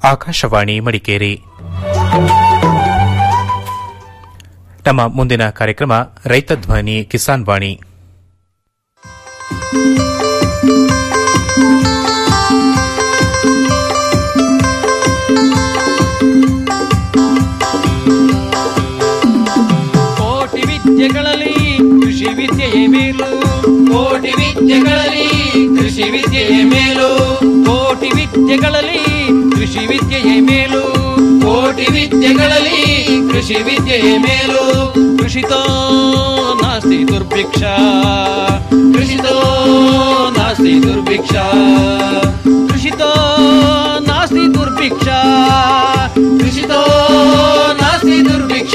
ಆಕಾಶವಾಣಿ ಮಡಿಕೇರಿ ನಮ್ಮ ಮುಂದಿನ ಕಾರ್ಯಕ್ರಮ ರೈತ ಧ್ವನಿ ಕಿಸಾನ್ ವಾಣಿ ಕೋಟಿ ವಿದ್ಯೆಗಳಲ್ಲಿ ಕೃಷಿ ವಿದ್ಯೆಯೇ ಮೇಲು ಕೋಟಿ ವಿದ್ಯೆಗಳಲ್ಲಿ ಕೃಷಿ ವಿದ್ಯೆಯೇ ಮೇಲು ಕೋಟಿ ವಿದ್ಯೆಗಳಲ್ಲಿ ಕೃಷಿ ವಿದ್ಯೆಯೇ ಮೇಲು ಕೋಟಿ ವಿದ್ಯೆಗಳಲ್ಲಿ ಕೃಷಿ ವಿದ್ಯೆಯೇ ಮೇಲು ಕೃಷಿತೋ ನಾಸ್ತಿ ದುರ್ಭಿಕ್ಷ ಕೃಷಿತೋ ನಾಸ್ತಿ ದುರ್ಭಿಕ್ಷ ಕೃಷಿತೋ ನಾಸ್ತಿ ದುರ್ಭಿಕ್ಷ ಕೃಷಿತೋ ನಾಸ್ತಿ ದುರ್ಭಿಕ್ಷ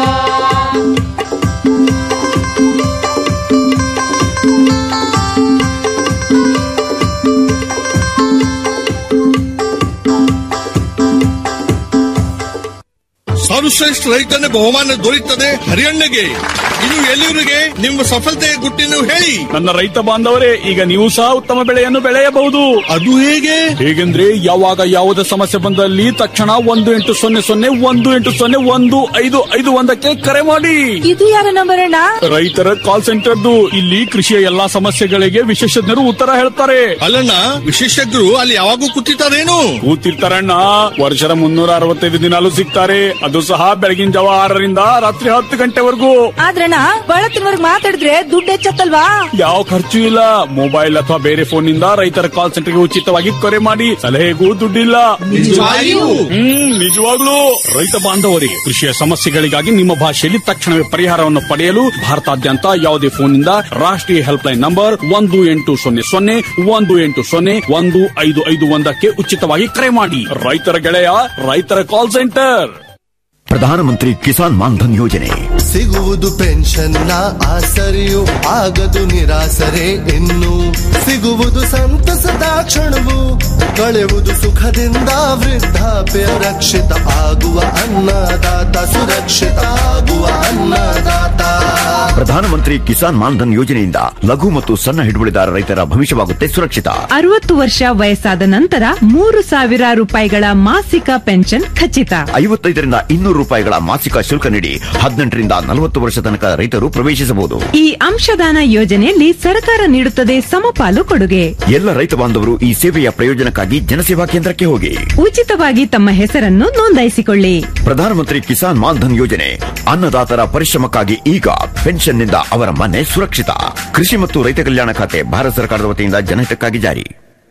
ಸರ್ವಶ್ರೇಷ್ಠ ರೈತನ ಬಹುಮಾನ ದೊರೆಯುತ್ತದೆ ಹರಿಯಣ್ಣಗೆ ಇದು ಎಲ್ಲಿವರಿಗೆ ನಿಮ್ಮ ಸಫಲತೆಯ ಗುಟ್ಟಿನ ಹೇಳಿ ನನ್ನ ರೈತ ಬಾಂಧವರೇ ಈಗ ನೀವು ಸಹ ಉತ್ತಮ ಬೆಳೆಯನ್ನು ಬೆಳೆಯಬಹುದು ಅದು ಹೇಗೆ ಹೇಗೆಂದ್ರೆ ಯಾವಾಗ ಯಾವುದೇ ಸಮಸ್ಯೆ ಬಂದಲ್ಲಿ ತಕ್ಷಣ ಒಂದು ಎಂಟು ಸೊನ್ನೆ ಸೊನ್ನೆ ಒಂದು ಎಂಟು ಸೊನ್ನೆ ಒಂದು ಐದು ಐದು ಒಂದಕ್ಕೆ ಕರೆ ಮಾಡಿ ಇದು ಯಾರ ನಂಬರ್ ಅಣ್ಣ ರೈತರ ಕಾಲ್ ಸೆಂಟರ್ದು ಇಲ್ಲಿ ಕೃಷಿಯ ಎಲ್ಲಾ ಸಮಸ್ಯೆಗಳಿಗೆ ವಿಶೇಷಜ್ಞರು ಉತ್ತರ ಹೇಳ್ತಾರೆ ಅಲ್ಲಣ್ಣ ವಿಶೇಷಜ್ಞರು ಅಲ್ಲಿ ಯಾವಾಗೂ ಕೂತಿರ್ತಾರೇನು ಕೂತಿರ್ತಾರಣ್ಣ ವರ್ಷದ ಮುನ್ನೂರ ಅರವತ್ತೈದು ದಿನಾಲು ಸಿಗ್ತಾರೆ ಅದು ಸಹ ಬೆಳಗಿನ ಜಾವ ಆರರಿಂದ ರಾತ್ರಿ ಹತ್ತು ಗಂಟೆವರೆಗೂ ಆದ್ರಣ್ಣ ಬಳತ್ತಿನವರ್ಗ್ ಮಾತಾಡಿದ್ರೆ ದುಡ್ಡು ಹೆಚ್ಚತ್ತಲ್ವಾ ಯಾವ ಖರ್ಚು ಇಲ್ಲ ಮೊಬೈಲ್ ಅಥವಾ ಬೇರೆ ಫೋನ್ ನಿಂದ ರೈತರ ಕಾಲ್ ಸೆಂಟರ್ಗೆ ಉಚಿತವಾಗಿ ಕರೆ ಮಾಡಿ ಸಲಹೆಗೂ ದುಡ್ಡಿಲ್ಲ ನಿಜವಾಗಿಯೂ? ಹ್ಮ್ ನಿಜವಾಗ್ಲೂ ರೈತ ಬಾಂಧವರಿಗೆ ಕೃಷಿಯ ಸಮಸ್ಯೆಗಳಿಗಾಗಿ ನಿಮ್ಮ ಭಾಷೆಯಲ್ಲಿ ತಕ್ಷಣವೇ ಪರಿಹಾರವನ್ನು ಪಡೆಯಲು ಭಾರತಾದ್ಯಂತ ಯಾವುದೇ ಫೋನ್ನಿಂದ ರಾಷ್ಟ್ರೀಯ ಹೆಲ್ಪ್ ಲೈನ್ ನಂಬರ್ ಒಂದು ಎಂಟು ಸೊನ್ನೆ ಸೊನ್ನೆ ಒಂದು ಎಂಟು ಸೊನ್ನೆ ಒಂದು ಐದು ಐದು ಒಂದಕ್ಕೆ ಉಚಿತವಾಗಿ ಕರೆ ಮಾಡಿ ರೈತರ ಗೆಳೆಯ ರೈತರ ಕಾಲ್ ಸೆಂಟರ್ ಪ್ರಧಾನಮಂತ್ರಿ ಕಿಸಾನ್ ಮಾನ್ಧನ್ ಯೋಜನೆ ಸಿಗುವುದು ಪೆನ್ಷನ್ನ ಆಸರೆಯು ಆಗದು ನಿರಾಸರೆ ಇನ್ನು ಸಿಗುವುದು ಸಂತಸದ ಕ್ಷಣವು ಕಳೆಯುವುದು ಸುಖದಿಂದ ವೃದ್ಧಾಪ್ಯ ರಕ್ಷಿತ ಆಗುವ ಅನ್ನದಾತ ಸುರಕ್ಷಿತ ಆಗುವ ಅನ್ನದಾತ ಪ್ರಧಾನಮಂತ್ರಿ ಕಿಸಾನ್ ಮಾನ್ಧನ್ ಯೋಜನೆಯಿಂದ ಲಘು ಮತ್ತು ಸಣ್ಣ ಹಿಡುವಳಿದಾರ ರೈತರ ಭವಿಷ್ಯವಾಗುತ್ತೆ ಸುರಕ್ಷಿತ ಅರವತ್ತು ವರ್ಷ ವಯಸ್ಸಾದ ನಂತರ ಮೂರು ಸಾವಿರ ರೂಪಾಯಿಗಳ ಮಾಸಿಕ ಪೆನ್ಷನ್ ಖಚಿತ ಐವತ್ತೈದರಿಂದ ಇನ್ನೂರು ರೂಪಾಯಿಗಳ ಮಾಸಿಕ ಶುಲ್ಕ ನೀಡಿ ಹದಿನೆಂಟರಿಂದ ನಲವತ್ತು ವರ್ಷ ತನಕ ರೈತರು ಪ್ರವೇಶಿಸಬಹುದು ಈ ಅಂಶದಾನ ಯೋಜನೆಯಲ್ಲಿ ಸರ್ಕಾರ ನೀಡುತ್ತದೆ ಸಮಪಾಲು ಕೊಡುಗೆ ಎಲ್ಲ ರೈತ ಬಾಂಧವರು ಈ ಸೇವೆಯ ಪ್ರಯೋಜನಕ್ಕಾಗಿ ಜನಸೇವಾ ಕೇಂದ್ರಕ್ಕೆ ಹೋಗಿ ಉಚಿತವಾಗಿ ತಮ್ಮ ಹೆಸರನ್ನು ನೋಂದಾಯಿಸಿಕೊಳ್ಳಿ ಪ್ರಧಾನಮಂತ್ರಿ ಕಿಸಾನ್ ಮಾನ್ಧನ್ ಯೋಜನೆ ಅನ್ನದಾತರ ಪರಿಶ್ರಮಕ್ಕಾಗಿ ಈಗ ಪೆನ್ಷನ್ನಿಂದ ಅವರ ಮನೆ ಸುರಕ್ಷಿತ ಕೃಷಿ ಮತ್ತು ರೈತ ಕಲ್ಯಾಣ ಖಾತೆ ಭಾರತ ಸರ್ಕಾರದ ವತಿಯಿಂದ ಜನಹಿತಕ್ಕಾಗಿ ಜಾರಿ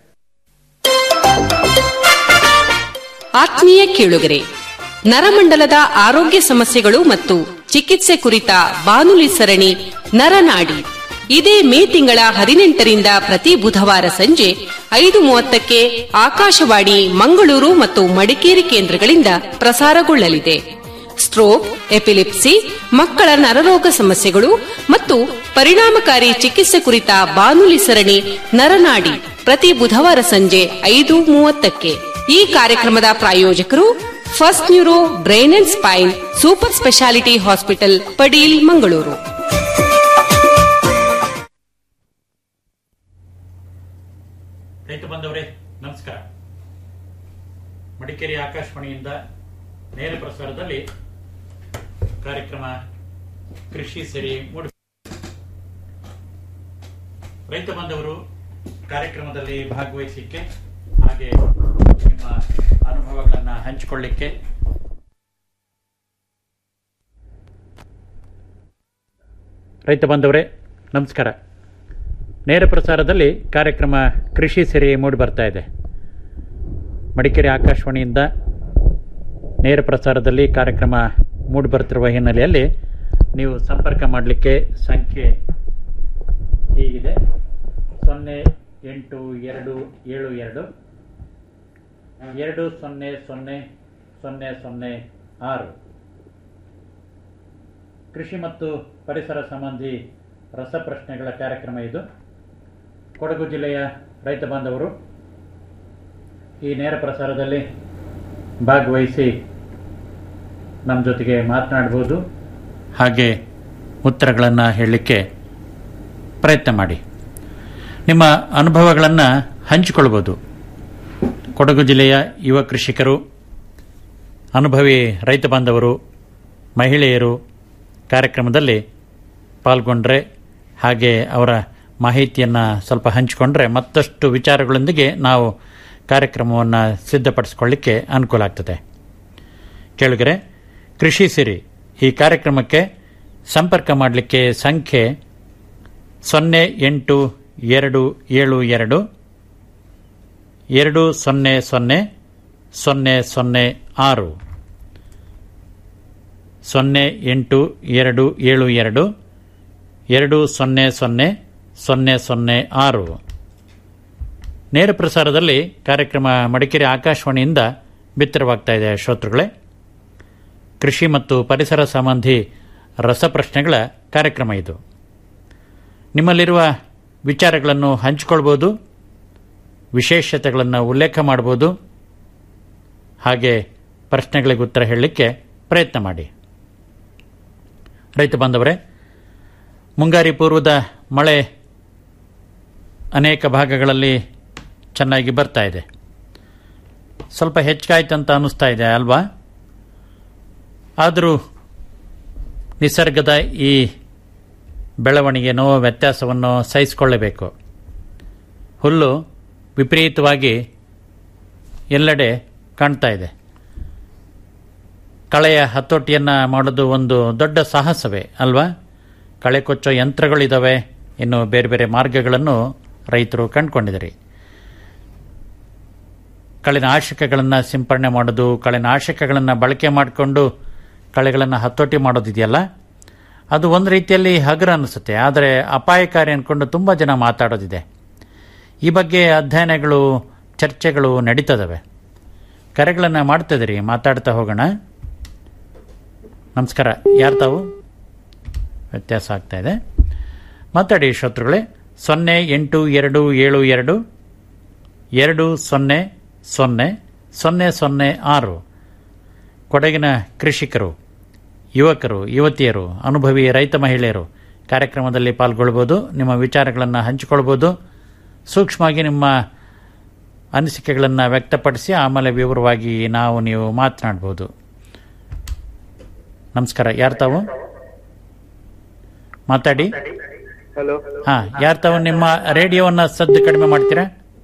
ಆತ್ಮೀಯ ಕೇಳುಗರೆ ನರಮಂಡಲದ ಆರೋಗ್ಯ ಸಮಸ್ಯೆಗಳು ಮತ್ತು ಚಿಕಿತ್ಸೆ ಕುರಿತ ಬಾನುಲಿ ಸರಣಿ ನರನಾಡಿ ಇದೇ ಮೇ ತಿಂಗಳ ಹದಿನೆಂಟರಿಂದ ಪ್ರತಿ ಬುಧವಾರ ಸಂಜೆ ಐದು ಮೂವತ್ತಕ್ಕೆ ಆಕಾಶವಾಣಿ ಮಂಗಳೂರು ಮತ್ತು ಮಡಿಕೇರಿ ಕೇಂದ್ರಗಳಿಂದ ಪ್ರಸಾರಗೊಳ್ಳಲಿದೆ ಸ್ಟ್ರೋಕ್ ಎಪಿಲಿಪ್ಸಿ ಮಕ್ಕಳ ನರರೋಗ ಸಮಸ್ಯೆಗಳು ಮತ್ತು ಪರಿಣಾಮಕಾರಿ ಚಿಕಿತ್ಸೆ ಕುರಿತ ಬಾನುಲಿ ಸರಣಿ ನರನಾಡಿ ಪ್ರತಿ ಬುಧವಾರ ಸಂಜೆ ಐದು ಮೂವತ್ತಕ್ಕೆ ಈ ಕಾರ್ಯಕ್ರಮದ ಪ್ರಾಯೋಜಕರು first neuro brain and spine super speciality hospital Padil Mangaluru ರೈತ ಬಂದವರೇ ನಮಸ್ಕಾರ ಮಡಿಕೇರಿ ಆಕಾಶವಾಣಿಯಿಂದ ನೇರ ಪ್ರಸಾರದಲ್ಲಿ ಕಾರ್ಯಕ್ರಮ ಕೃಷಿ ಸರಿ ಮೂಡಿ ರೈತ ಬಂದವರು ಕಾರ್ಯಕ್ರಮದಲ್ಲಿ ಭಾಗವಹಿಸಲಿಕ್ಕೆ ಹಾಗೆ ನಿಮ್ಮ ಅನುಭವಗಳನ್ನು ಹಂಚಿಕೊಳ್ಳಿಕ್ಕೆ ರೈತ ಬಂದವರೇ ನಮಸ್ಕಾರ ನೇರ ಪ್ರಸಾರದಲ್ಲಿ ಕಾರ್ಯಕ್ರಮ ಕೃಷಿ ಸಿರಿ ಮೂಡಿ ಬರ್ತಾ ಇದೆ ಮಡಿಕೇರಿ ಆಕಾಶವಾಣಿಯಿಂದ ನೇರ ಪ್ರಸಾರದಲ್ಲಿ ಕಾರ್ಯಕ್ರಮ ಮೂಡಿ ಬರ್ತಿರುವ ಹಿನ್ನೆಲೆಯಲ್ಲಿ ನೀವು ಸಂಪರ್ಕ ಮಾಡಲಿಕ್ಕೆ ಸಂಖ್ಯೆ ಹೀಗಿದೆ ಸೊನ್ನೆ ಎಂಟು ಎರಡು ಏಳು ಎರಡು ಎರಡು ಸೊನ್ನೆ ಸೊನ್ನೆ ಸೊನ್ನೆ ಸೊನ್ನೆ ಆರು ಕೃಷಿ ಮತ್ತು ಪರಿಸರ ಸಂಬಂಧಿ ರಸಪ್ರಶ್ನೆಗಳ ಕಾರ್ಯಕ್ರಮ ಇದು ಕೊಡಗು ಜಿಲ್ಲೆಯ ರೈತ ಬಾಂಧವರು ಈ ನೇರ ಪ್ರಸಾರದಲ್ಲಿ ಭಾಗವಹಿಸಿ ನಮ್ಮ ಜೊತೆಗೆ ಮಾತನಾಡ್ಬೋದು ಹಾಗೆ ಉತ್ತರಗಳನ್ನು ಹೇಳಲಿಕ್ಕೆ ಪ್ರಯತ್ನ ಮಾಡಿ ನಿಮ್ಮ ಅನುಭವಗಳನ್ನು ಹಂಚಿಕೊಳ್ಬೋದು ಕೊಡಗು ಜಿಲ್ಲೆಯ ಯುವ ಕೃಷಿಕರು ಅನುಭವಿ ರೈತ ಬಾಂಧವರು ಮಹಿಳೆಯರು ಕಾರ್ಯಕ್ರಮದಲ್ಲಿ ಪಾಲ್ಗೊಂಡ್ರೆ ಹಾಗೆ ಅವರ ಮಾಹಿತಿಯನ್ನು ಸ್ವಲ್ಪ ಹಂಚಿಕೊಂಡ್ರೆ ಮತ್ತಷ್ಟು ವಿಚಾರಗಳೊಂದಿಗೆ ನಾವು ಕಾರ್ಯಕ್ರಮವನ್ನು ಸಿದ್ಧಪಡಿಸಿಕೊಳ್ಳಿಕ್ಕೆ ಅನುಕೂಲ ಆಗ್ತದೆ ಕೇಳಿದರೆ ಕೃಷಿ ಸಿರಿ ಈ ಕಾರ್ಯಕ್ರಮಕ್ಕೆ ಸಂಪರ್ಕ ಮಾಡಲಿಕ್ಕೆ ಸಂಖ್ಯೆ ಸೊನ್ನೆ ಎಂಟು ಎರಡು ಏಳು ಎರಡು ಎರಡು ಸೊನ್ನೆ ಸೊನ್ನೆ ಸೊನ್ನೆ ಸೊನ್ನೆ ಆರು ಸೊನ್ನೆ ಎಂಟು ಎರಡು ಏಳು ಎರಡು ಎರಡು ಸೊನ್ನೆ ಸೊನ್ನೆ ಸೊನ್ನೆ ಸೊನ್ನೆ ಆರು ನೇರ ಪ್ರಸಾರದಲ್ಲಿ ಕಾರ್ಯಕ್ರಮ ಮಡಿಕೇರಿ ಆಕಾಶವಾಣಿಯಿಂದ ಬಿತ್ತರವಾಗ್ತಾ ಇದೆ ಶ್ರೋತೃಗಳೇ ಕೃಷಿ ಮತ್ತು ಪರಿಸರ ಸಂಬಂಧಿ ರಸಪ್ರಶ್ನೆಗಳ ಕಾರ್ಯಕ್ರಮ ಇದು ನಿಮ್ಮಲ್ಲಿರುವ ವಿಚಾರಗಳನ್ನು ಹಂಚಿಕೊಳ್ಬೋದು ವಿಶೇಷತೆಗಳನ್ನು ಉಲ್ಲೇಖ ಮಾಡ್ಬೋದು ಹಾಗೆ ಪ್ರಶ್ನೆಗಳಿಗೆ ಉತ್ತರ ಹೇಳಲಿಕ್ಕೆ ಪ್ರಯತ್ನ ಮಾಡಿ ರೈತ ಬಾಂಧವರೇ ಮುಂಗಾರಿ ಪೂರ್ವದ ಮಳೆ ಅನೇಕ ಭಾಗಗಳಲ್ಲಿ ಚೆನ್ನಾಗಿ ಬರ್ತಾ ಇದೆ ಸ್ವಲ್ಪ ಹೆಚ್ಚಾಯ್ತಂತ ಅನ್ನಿಸ್ತಾ ಇದೆ ಅಲ್ವಾ ಆದರೂ ನಿಸರ್ಗದ ಈ ಬೆಳವಣಿಗೆನೋ ವ್ಯತ್ಯಾಸವನ್ನು ಸಹಿಸಿಕೊಳ್ಳಬೇಕು ಹುಲ್ಲು ವಿಪರೀತವಾಗಿ ಎಲ್ಲೆಡೆ ಕಾಣ್ತಾ ಇದೆ ಕಳೆಯ ಹತೋಟಿಯನ್ನು ಮಾಡೋದು ಒಂದು ದೊಡ್ಡ ಸಾಹಸವೇ ಅಲ್ವಾ ಕಳೆ ಕೊಚ್ಚೋ ಯಂತ್ರಗಳಿದ್ದಾವೆ ಇನ್ನು ಬೇರೆ ಬೇರೆ ಮಾರ್ಗಗಳನ್ನು ರೈತರು ಕಂಡುಕೊಂಡಿದ್ದಾರೆ ಕಳೆನಾಶಕಗಳನ್ನು ಸಿಂಪರಣೆ ಮಾಡೋದು ಕಳೆನಾಶಕಗಳನ್ನು ಬಳಕೆ ಮಾಡಿಕೊಂಡು ಕಳೆಗಳನ್ನು ಹತೋಟಿ ಮಾಡೋದಿದೆಯಲ್ಲ ಅದು ಒಂದು ರೀತಿಯಲ್ಲಿ ಹಗುರ ಅನಿಸುತ್ತೆ ಆದರೆ ಅಪಾಯಕಾರಿ ಅಂದ್ಕೊಂಡು ತುಂಬ ಜನ ಮಾತಾಡೋದಿದೆ ಈ ಬಗ್ಗೆ ಅಧ್ಯಯನಗಳು ಚರ್ಚೆಗಳು ನಡೀತದವೆ ಕರೆಗಳನ್ನು ಮಾಡ್ತಿದ್ದೀರಿ ಮಾತಾಡ್ತಾ ಹೋಗೋಣ ನಮಸ್ಕಾರ ಯಾರು ತಾವು ವ್ಯತ್ಯಾಸ ಆಗ್ತಾ ಇದೆ ಮಾತಾಡಿ ಶ್ರೋತೃಗಳೇ ಸೊನ್ನೆ ಎಂಟು ಎರಡು ಏಳು ಎರಡು ಎರಡು ಸೊನ್ನೆ ಸೊನ್ನೆ ಸೊನ್ನೆ ಸೊನ್ನೆ ಆರು ಕೊಡಗಿನ ಕೃಷಿಕರು ಯುವಕರು ಯುವತಿಯರು ಅನುಭವಿ ರೈತ ಮಹಿಳೆಯರು ಕಾರ್ಯಕ್ರಮದಲ್ಲಿ ಪಾಲ್ಗೊಳ್ಬೋದು ನಿಮ್ಮ ವಿಚಾರಗಳನ್ನು ಹಂಚಿಕೊಳ್ಬೋದು ಸೂಕ್ಷ್ಮವಾಗಿ ನಿಮ್ಮ ಅನಿಸಿಕೆಗಳನ್ನು ವ್ಯಕ್ತಪಡಿಸಿ ಆಮೇಲೆ ವಿವರವಾಗಿ ನಾವು ನೀವು ಮಾತನಾಡ್ಬೋದು ನಮಸ್ಕಾರ ಯಾರು ತಾವು ಮಾತಾಡಿ ಹಲೋ ಹಾ ಯಾರು ತಾವು ನಿಮ್ಮ ರೇಡಿಯೋವನ್ನು ಸದ್ದು ಕಡಿಮೆ ಮಾಡ್ತೀರಾ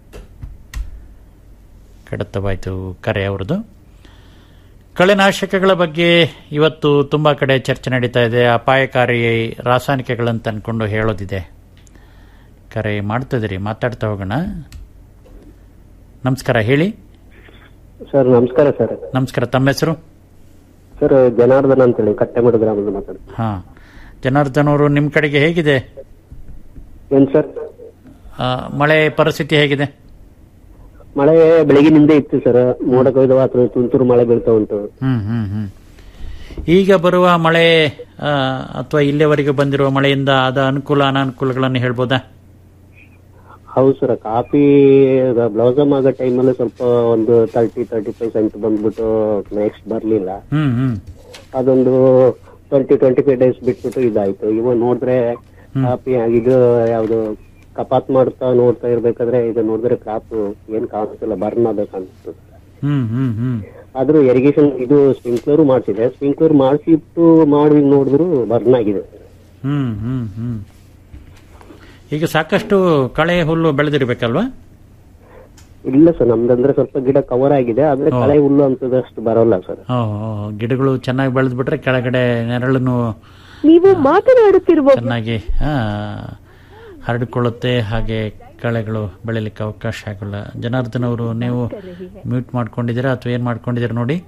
ಕಡತವಾಯಿತು ಕರೆ ಅವ್ರದ್ದು ಕಳೆನಾಶಕಗಳ ಬಗ್ಗೆ ಇವತ್ತು ತುಂಬ ಕಡೆ ಚರ್ಚೆ ನಡೀತಾ ಇದೆ ಅಪಾಯಕಾರಿ ರಾಸಾಯನಿಕಗಳಂತ ಅನ್ಕೊಂಡು ಹೇಳೋದಿದೆ ಕರೆ ಮಾಡ್ತಿದ್ದೀರಿ ಮಾತಾಡ್ತಾ ಹೋಗೋಣ ನಮಸ್ಕಾರ ಹೇಳಿ ಸರ್ ನಮಸ್ಕಾರ ಸರ್ ನಮಸ್ಕಾರ ತಮ್ಮ ಹೆಸರು ಸರ್ ಜನಾರ್ದನ್ ಅಂತೇಳಿ ಕಟ್ಟೆಮಡು ಗ್ರಾಮದಿಂದ ಮಾತಾಡ್ತೀನಿ ಹಾ ಜನಾರ್ದನ್ ಅವರು ನಿಮ್ಮ ಕಡೆಗೆ ಹೇಗಿದೆ ಏನ್ ಸರ್ ಆ, ಮಳೆ ಪರಿಸ್ಥಿತಿ ಹೇಗಿದೆ ಮಳೆ ಬೆಳಗಿನಿಂದ ಇತ್ತು ಸರ್ ಮೋಡ ಕೊಯ್ದು ಅಥವಾ ತುಂತುರು ಮಳೆ ಬೀಳ್ತಾ ಉಂಟು ಹ್ಮ್ ಹ್ಮ್ ಹ್ಮ್ ಈಗ ಬರುವ ಮಳೆ ಆ, ಅಥವಾ ಇಲ್ಲಿಯವರೆಗೆ ಬಂದಿರುವ ಮಳೆಯಿಂದ ಆದ ಅನುಕೂಲ ಅನಾನುಕೂಲಗಳನ್ನು ಹೇಳ್ಬೋದಾ ಹೌದು ಸರ್ ಕಾಫಿ ಬ್ಲೌಸಮ್ ಆಗೋ ಟೈಮಲ್ಲಿ ಸ್ವಲ್ಪ ಒಂದು ತರ್ಟಿ ತರ್ಟಿ ಫೈವ್ ಸೆಂಟ್ ಬಂದ್ಬಿಟ್ಟು ನೆಕ್ಸ್ಟ್ ಬರ್ಲಿಲ್ಲ ಹ್ಮ್ ಹ್ಮ್ ಅದೊಂದು ಟ್ವೆಂಟಿ ಟ್ವೆಂಟಿ ಫೈವ್ ಡೇಸ್ ಬಿಟ್ಬಿಟ್ಟು ಇದಾಯ್ತು ಇವಾಗ ನೋಡಿದ್ರೆ ಕಾಫಿ ಇದು ಯಾವ್ದು ಕಪಾತ್ ಮಾಡ್ತಾ ನೋಡ್ತಾ ಇರ್ಬೇಕಾದ್ರೆ ಇದು ನೋಡಿದ್ರೆ ಕ್ರಾಪ್ ಏನ್ ಕಾಣಿಸ್ತಿಲ್ಲ ಬರ್ನ್ ಆಗ್ಬೇಕಂತ ಹ್ಮ್ ಹ್ಮ್ ಹ್ಮ್ ಆದ್ರೂ ಇರಿಗೇಷನ್ ಇದು ಸ್ಪ್ರಿಂಕ್ಲರ್ ಮಾಡಿಸಿದೆ ಸ್ಪ್ರಿಂಕ್ಲರ್ ಮಾಡಿಸಿಟ್ಟು ಮಾಡಿ ನೋಡಿದ್ರು ಬರ್ನ್ ಆಗಿದೆ ಹ್ಮ್ ಹ್ಮ್ ಹ್ಮ್ ಈಗ ಸಾಕಷ್ಟು ಕಳೆ ಹುಲ್ಲು ಬೆಳೆದಿರ್ಬೇಕಲ್ವಾ ಇಲ್ಲ ಸರ್ ನಮ್ದಂದ್ರೆ ಸ್ವಲ್ಪ ಗಿಡ ಕವರ್ ಆಗಿದೆ ಆದ್ರೆ ಓ. ಕಳೆ ಹುಲ್ಲು ಅಂತದಷ್ಟು ಬರೋಲ್ಲ ಸರ್ ಓ, ಓ, ಗಿಡಗಳು ಚೆನ್ನಾಗಿ ಬೆಳೆದ್ಬಿಟ್ರೆ ಕೆಳಗಡೆ ನೆರಳನ್ನು ನೀವು ಮಾತನಾಡುತ್ತಿರುವ ಚೆನ್ನಾಗಿ ಆ, ಹರಡಿಕೊಳ್ಳುತ್ತೆ ಹಾಗೆ ಕಳೆಗಳು ಬೆಳಿಲಿಕ್ಕೆ ಅವಕಾಶ ಆಗಲ್ಲ ಜನಾರ್ದನ್ ಅವರು ನೀವು ಮ್ಯೂಟ್ ಮಾಡ್ಕೊಂಡಿದ್ದೀರಾ ಅಥವಾ ಏನು ಮಾಡ್ಕೊಂಡಿದ್ದೀರಾ ನೋಡಿ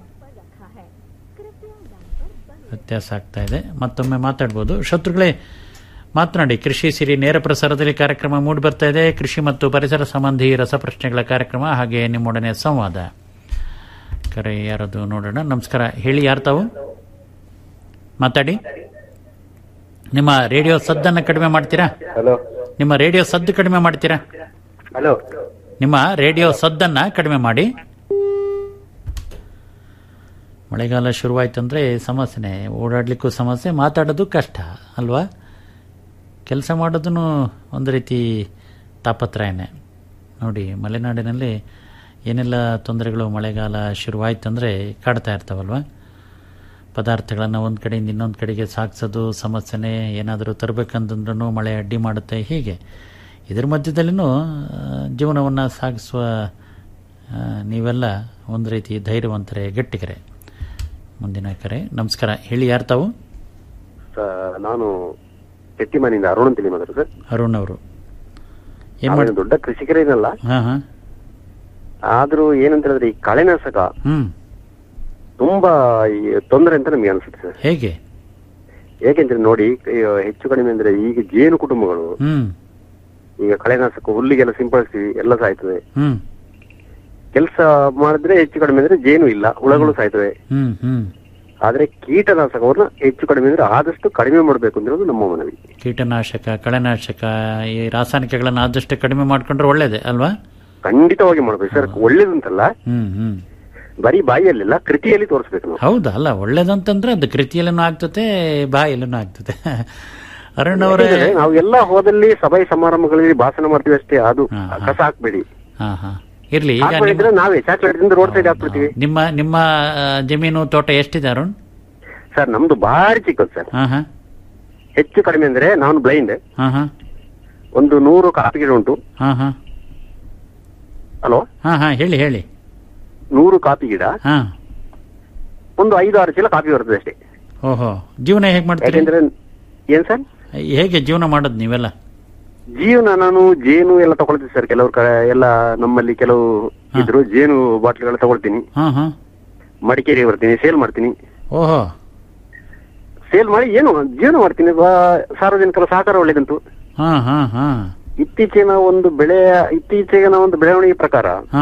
ವ್ಯತ್ಯಾಸ ಆಗ್ತಾ ಇದೆ ಮತ್ತೊಮ್ಮೆ ಮಾತಾಡ್ಬೋದು ಶತ್ರುಗಳೇ ಮಾತನಾಡಿ ಕೃಷಿ ಸಿರಿ ನೇರ ಪ್ರಸಾರದಲ್ಲಿ ಕಾರ್ಯಕ್ರಮ ಮೂಡಿ ಬರ್ತಾ ಇದೆ ಕೃಷಿ ಮತ್ತು ಪರಿಸರ ಸಂಬಂಧಿ ರಸಪ್ರಶ್ನೆಗಳ ಕಾರ್ಯಕ್ರಮ ಹಾಗೆ ನಿಮ್ಮೊಡನೆ ಸಂವಾದ ಕರೆ ಯಾರದು ನೋಡೋಣ ನಮಸ್ಕಾರ ಹೇಳಿ ಯಾರು ತಾವು ಮಾತಾಡಿ ನಿಮ್ಮ ರೇಡಿಯೋ ಸದ್ದನ್ನು ಕಡಿಮೆ ಮಾಡ್ತೀರಾ ಹಲೋ ನಿಮ್ಮ ರೇಡಿಯೋ ಸದ್ದು ಕಡಿಮೆ ಮಾಡ್ತೀರಾ ಹಲೋ ನಿಮ್ಮ ರೇಡಿಯೋ ಸದ್ದನ್ನ ಕಡಿಮೆ ಮಾಡಿ ಮಳೆಗಾಲ ಶುರುವಾಯ್ತಂದ್ರೆ ಸಮಸ್ಯೆನೆ ಓಡಾಡ್ಲಿಕ್ಕೂ ಸಮಸ್ಯೆ ಮಾತಾಡೋದು ಕಷ್ಟ ಅಲ್ವಾ ಕೆಲಸ ಮಾಡೋದೂ ಒಂದು ರೀತಿ ತಾಪತ್ರಯನೇ ನೋಡಿ ಮಲೆನಾಡಿನಲ್ಲಿ ಏನೆಲ್ಲ ತೊಂದರೆಗಳು ಮಳೆಗಾಲ ಶುರುವಾಯ್ತಂದ್ರೆ ಕಾಡ್ತಾ ಇರ್ತಾವಲ್ವಾ ಪದಾರ್ಥಗಳನ್ನು ಒಂದು ಕಡೆಯಿಂದ ಇನ್ನೊಂದು ಕಡೆಗೆ ಸಾಗಿಸೋದು ಸಮಸ್ಯೆನೇ ಏನಾದರೂ ತರಬೇಕಂತಂದ್ರೂ ಮಳೆ ಅಡ್ಡಿ ಮಾಡುತ್ತೆ ಹೀಗೆ ಇದ್ರ ಮಧ್ಯದಲ್ಲಿನೂ ಜೀವನವನ್ನು ಸಾಗಿಸುವ ಆ, ನೀವೆಲ್ಲ ಒಂದು ರೀತಿ ಧೈರ್ಯವಂತರೇ ಗಟ್ಟಿಗರೆ ಮುಂದಿನ ಕರೆ ನಮಸ್ಕಾರ ಹೇಳಿ ಯಾರು ತಾವು ಸರ್, ನಾನು ಚೆಟ್ಟಿಮನೆಯಿಂದ ಅರುಣ್ ಅಂತೇಳಿ ಮಾತಾಡ ಸರ್ ಅರುಣ್ ಅವರು ಏನ್ ನಾವೇನು ಮಾಡಿ ದೊಡ್ಡ ಕೃಷಿಕರೇನಲ್ಲ ಹಾ ಹಾ ಆದ್ರೂ ಏನಂತ ಹೇಳಿದ್ರೆ ಈ ಕಳೆನಾಶಕ ಹ್ಮ್ ತುಂಬಾ ಈ ತೊಂದರೆ ಅಂತ ನಮ್ಗೆ ಅನ್ಸುತ್ತೆ ಸರ್ ಹೇಗೆ ಏಕೆಂದ್ರೆ ನೋಡಿ ಈ ಹೆಚ್ಚು ಕಡಿಮೆ ಅಂದ್ರೆ ಈಗ ಜೇನು ಕುಟುಂಬಗಳು ಹ್ಮ್ ಈಗ ಕಳೆನಾಶಕ ಹುಲ್ಲಿಗೆಲ್ಲ ಸಿಂಪಡಿಸ್ತೀವಿ ಎಲ್ಲ ಸಾಯ್ತದೆ ಹ್ಮ್ ಕೆಲಸ ಮಾಡಿದ್ರೆ ಹೆಚ್ಚು ಕಡಿಮೆ ಅಂದ್ರೆ ಜೇನು ಇಲ್ಲ ಹುಳಗಳು ಸಾಯ್ತವೆ ಹ್ಮ್ ಹ್ಮ್ ಆದ್ರೆ ಕೀಟನಾಶಕವನ್ನ ಹೆಚ್ಚು ಕಡಿಮೆ ಅಂದ್ರೆ ಆದಷ್ಟು ಕಡಿಮೆ ಮಾಡಬೇಕು ಅಂದಿರೋದು ನಮ್ಮ ಮನವಿ ಕೀಟನಾಶಕ ಕಳೆನಾಶಕ ಈ ರಾಸಾಯನಿಕಗಳನ್ನು ಆದಷ್ಟು ಕಡಿಮೆ ಮಾಡ್ಕೊಂಡ್ರೆ ಒಳ್ಳೇದೇ ಅಲ್ವಾ ಖಂಡಿತವಾಗಿ ಮಾಡ್ಬೇಕು ಸರ್ ಒಳ್ಳೇದಂತಲ್ಲ ಹ್ಮ್ ಹ್ಮ್ ಬರೀ ಬಾಯಿಯಲ್ಲೆಲ್ಲ ಕೃತಿಯಲ್ಲಿ ತೋರಿಸ್ಬೇಕು ನಾವು ಹೌದಾ ಅಲ್ಲ ಒಳ್ಳೇದಂತಂದ್ರೆ ಅದು ಕೃತಿಯಲ್ಲೂ ಆಗ್ತದೆ ಬಾಯಲ್ಲೂ ಆಗ್ತದೆ ಅರುಣ್ ಅವರೇ ಯಾಕೆಂದ್ರೆ ನಾವು ಎಲ್ಲ ಹೋದಲ್ಲಿ ಸಭೆ ಸಮಾರಂಭಗಳಲ್ಲಿ ಭಾಷಣ ಮಾಡ್ತೀವಿ ಅಷ್ಟೇ ಅದು ಕಸ ಹಾಕ್ಬೇಡಿ ಹಾ ಹಾ ಇರ್ಲಿ ಈಗ ಹಾಕ್ಬೇಡಿದ್ರೆ ನಿಮ್ಮ- ನಾವೇ ಚಾಕ್ಲೇಟ್ ರೋಡ್ ಸೈಡ್ ಹಾಕ್ಬಿಡ್ತೀವಿ ನಿಮ್ಮ ನಿಮ್ಮ ಆ, ಜಮೀನು ತೋಟ ಎಷ್ಟಿದೆ ಅರುಣ್ ಸರ್ ನಮ್ದು ಭಾರಿ ಚಿಕ್ಕದು ಸರ್ ಹಾ ಹಾ ಹೆಚ್ಚು ಕಡಿಮೆ ಅಂದ್ರೆ ನಾನು ಬ್ಲೈಂಡ್ ಹಾ ಹಾ ಒಂದು ನೂರು ಕಾಫಿ ಗಿಡ ಉಂಟು ಹಾ ಹಾ ಹಲೋ ಹಾ ಹಾ ಹೇಳಿ ಹೇಳಿ ನೂರು ಕಾಫಿ ಗಿಡ ಹಾ ಒಂದು ಐದು ಆರು ಚೀಲ ಕಾಫಿ ಬರ್ತದೆ ಅಷ್ಟೇ ಓಹೋ ಜೀವನ ಹೇಗೆ ಮಾಡ್ತೀರಿ ಯಾಕೆಂದ್ರೆ ಏನ್ ಸರ್ ಹೇಗೆ ಜೀವನ ಮಾಡೋದು ನೀವೆಲ್ಲ ಜೀವನ ನಾನು ಜೇನು ಎಲ್ಲ ತಗೊಳ್ತೀನಿ ಸರ್ ಕೆಲವ್ರ ಕಡೆ ಎಲ್ಲ ನಮ್ಮಲ್ಲಿ ಕೆಲವು ಇದ್ರು ಜೇನು ಬಾಟ್ಲಿಗಳು ತಗೊಳ್ತೀನಿ ಹಾ ಹಾ ಮಡಿಕೇರಿ ಬರ್ತೀನಿ ಸೇಲ್ ಮಾಡ್ತೀನಿ ಓಹೋ ಸೇಲ್ ಮಾಡಿ ಏನು ಜೀವನ ಮಾಡ್ತೀನಿ ಬಾ- ಸಾರ್ವಜನಿಕರ ಸಹಕಾರ ಒಳ್ಳೇದಂತು ಹಾ ಹಾ ಹಾ ಇತ್ತೀಚಿನ ಒಂದು ಬೆಳೆ ಇತ್ತೀಚೆಗಿನ ಒಂದು ಬೆಳವಣಿಗೆ ಪ್ರಕಾರ ಹಾ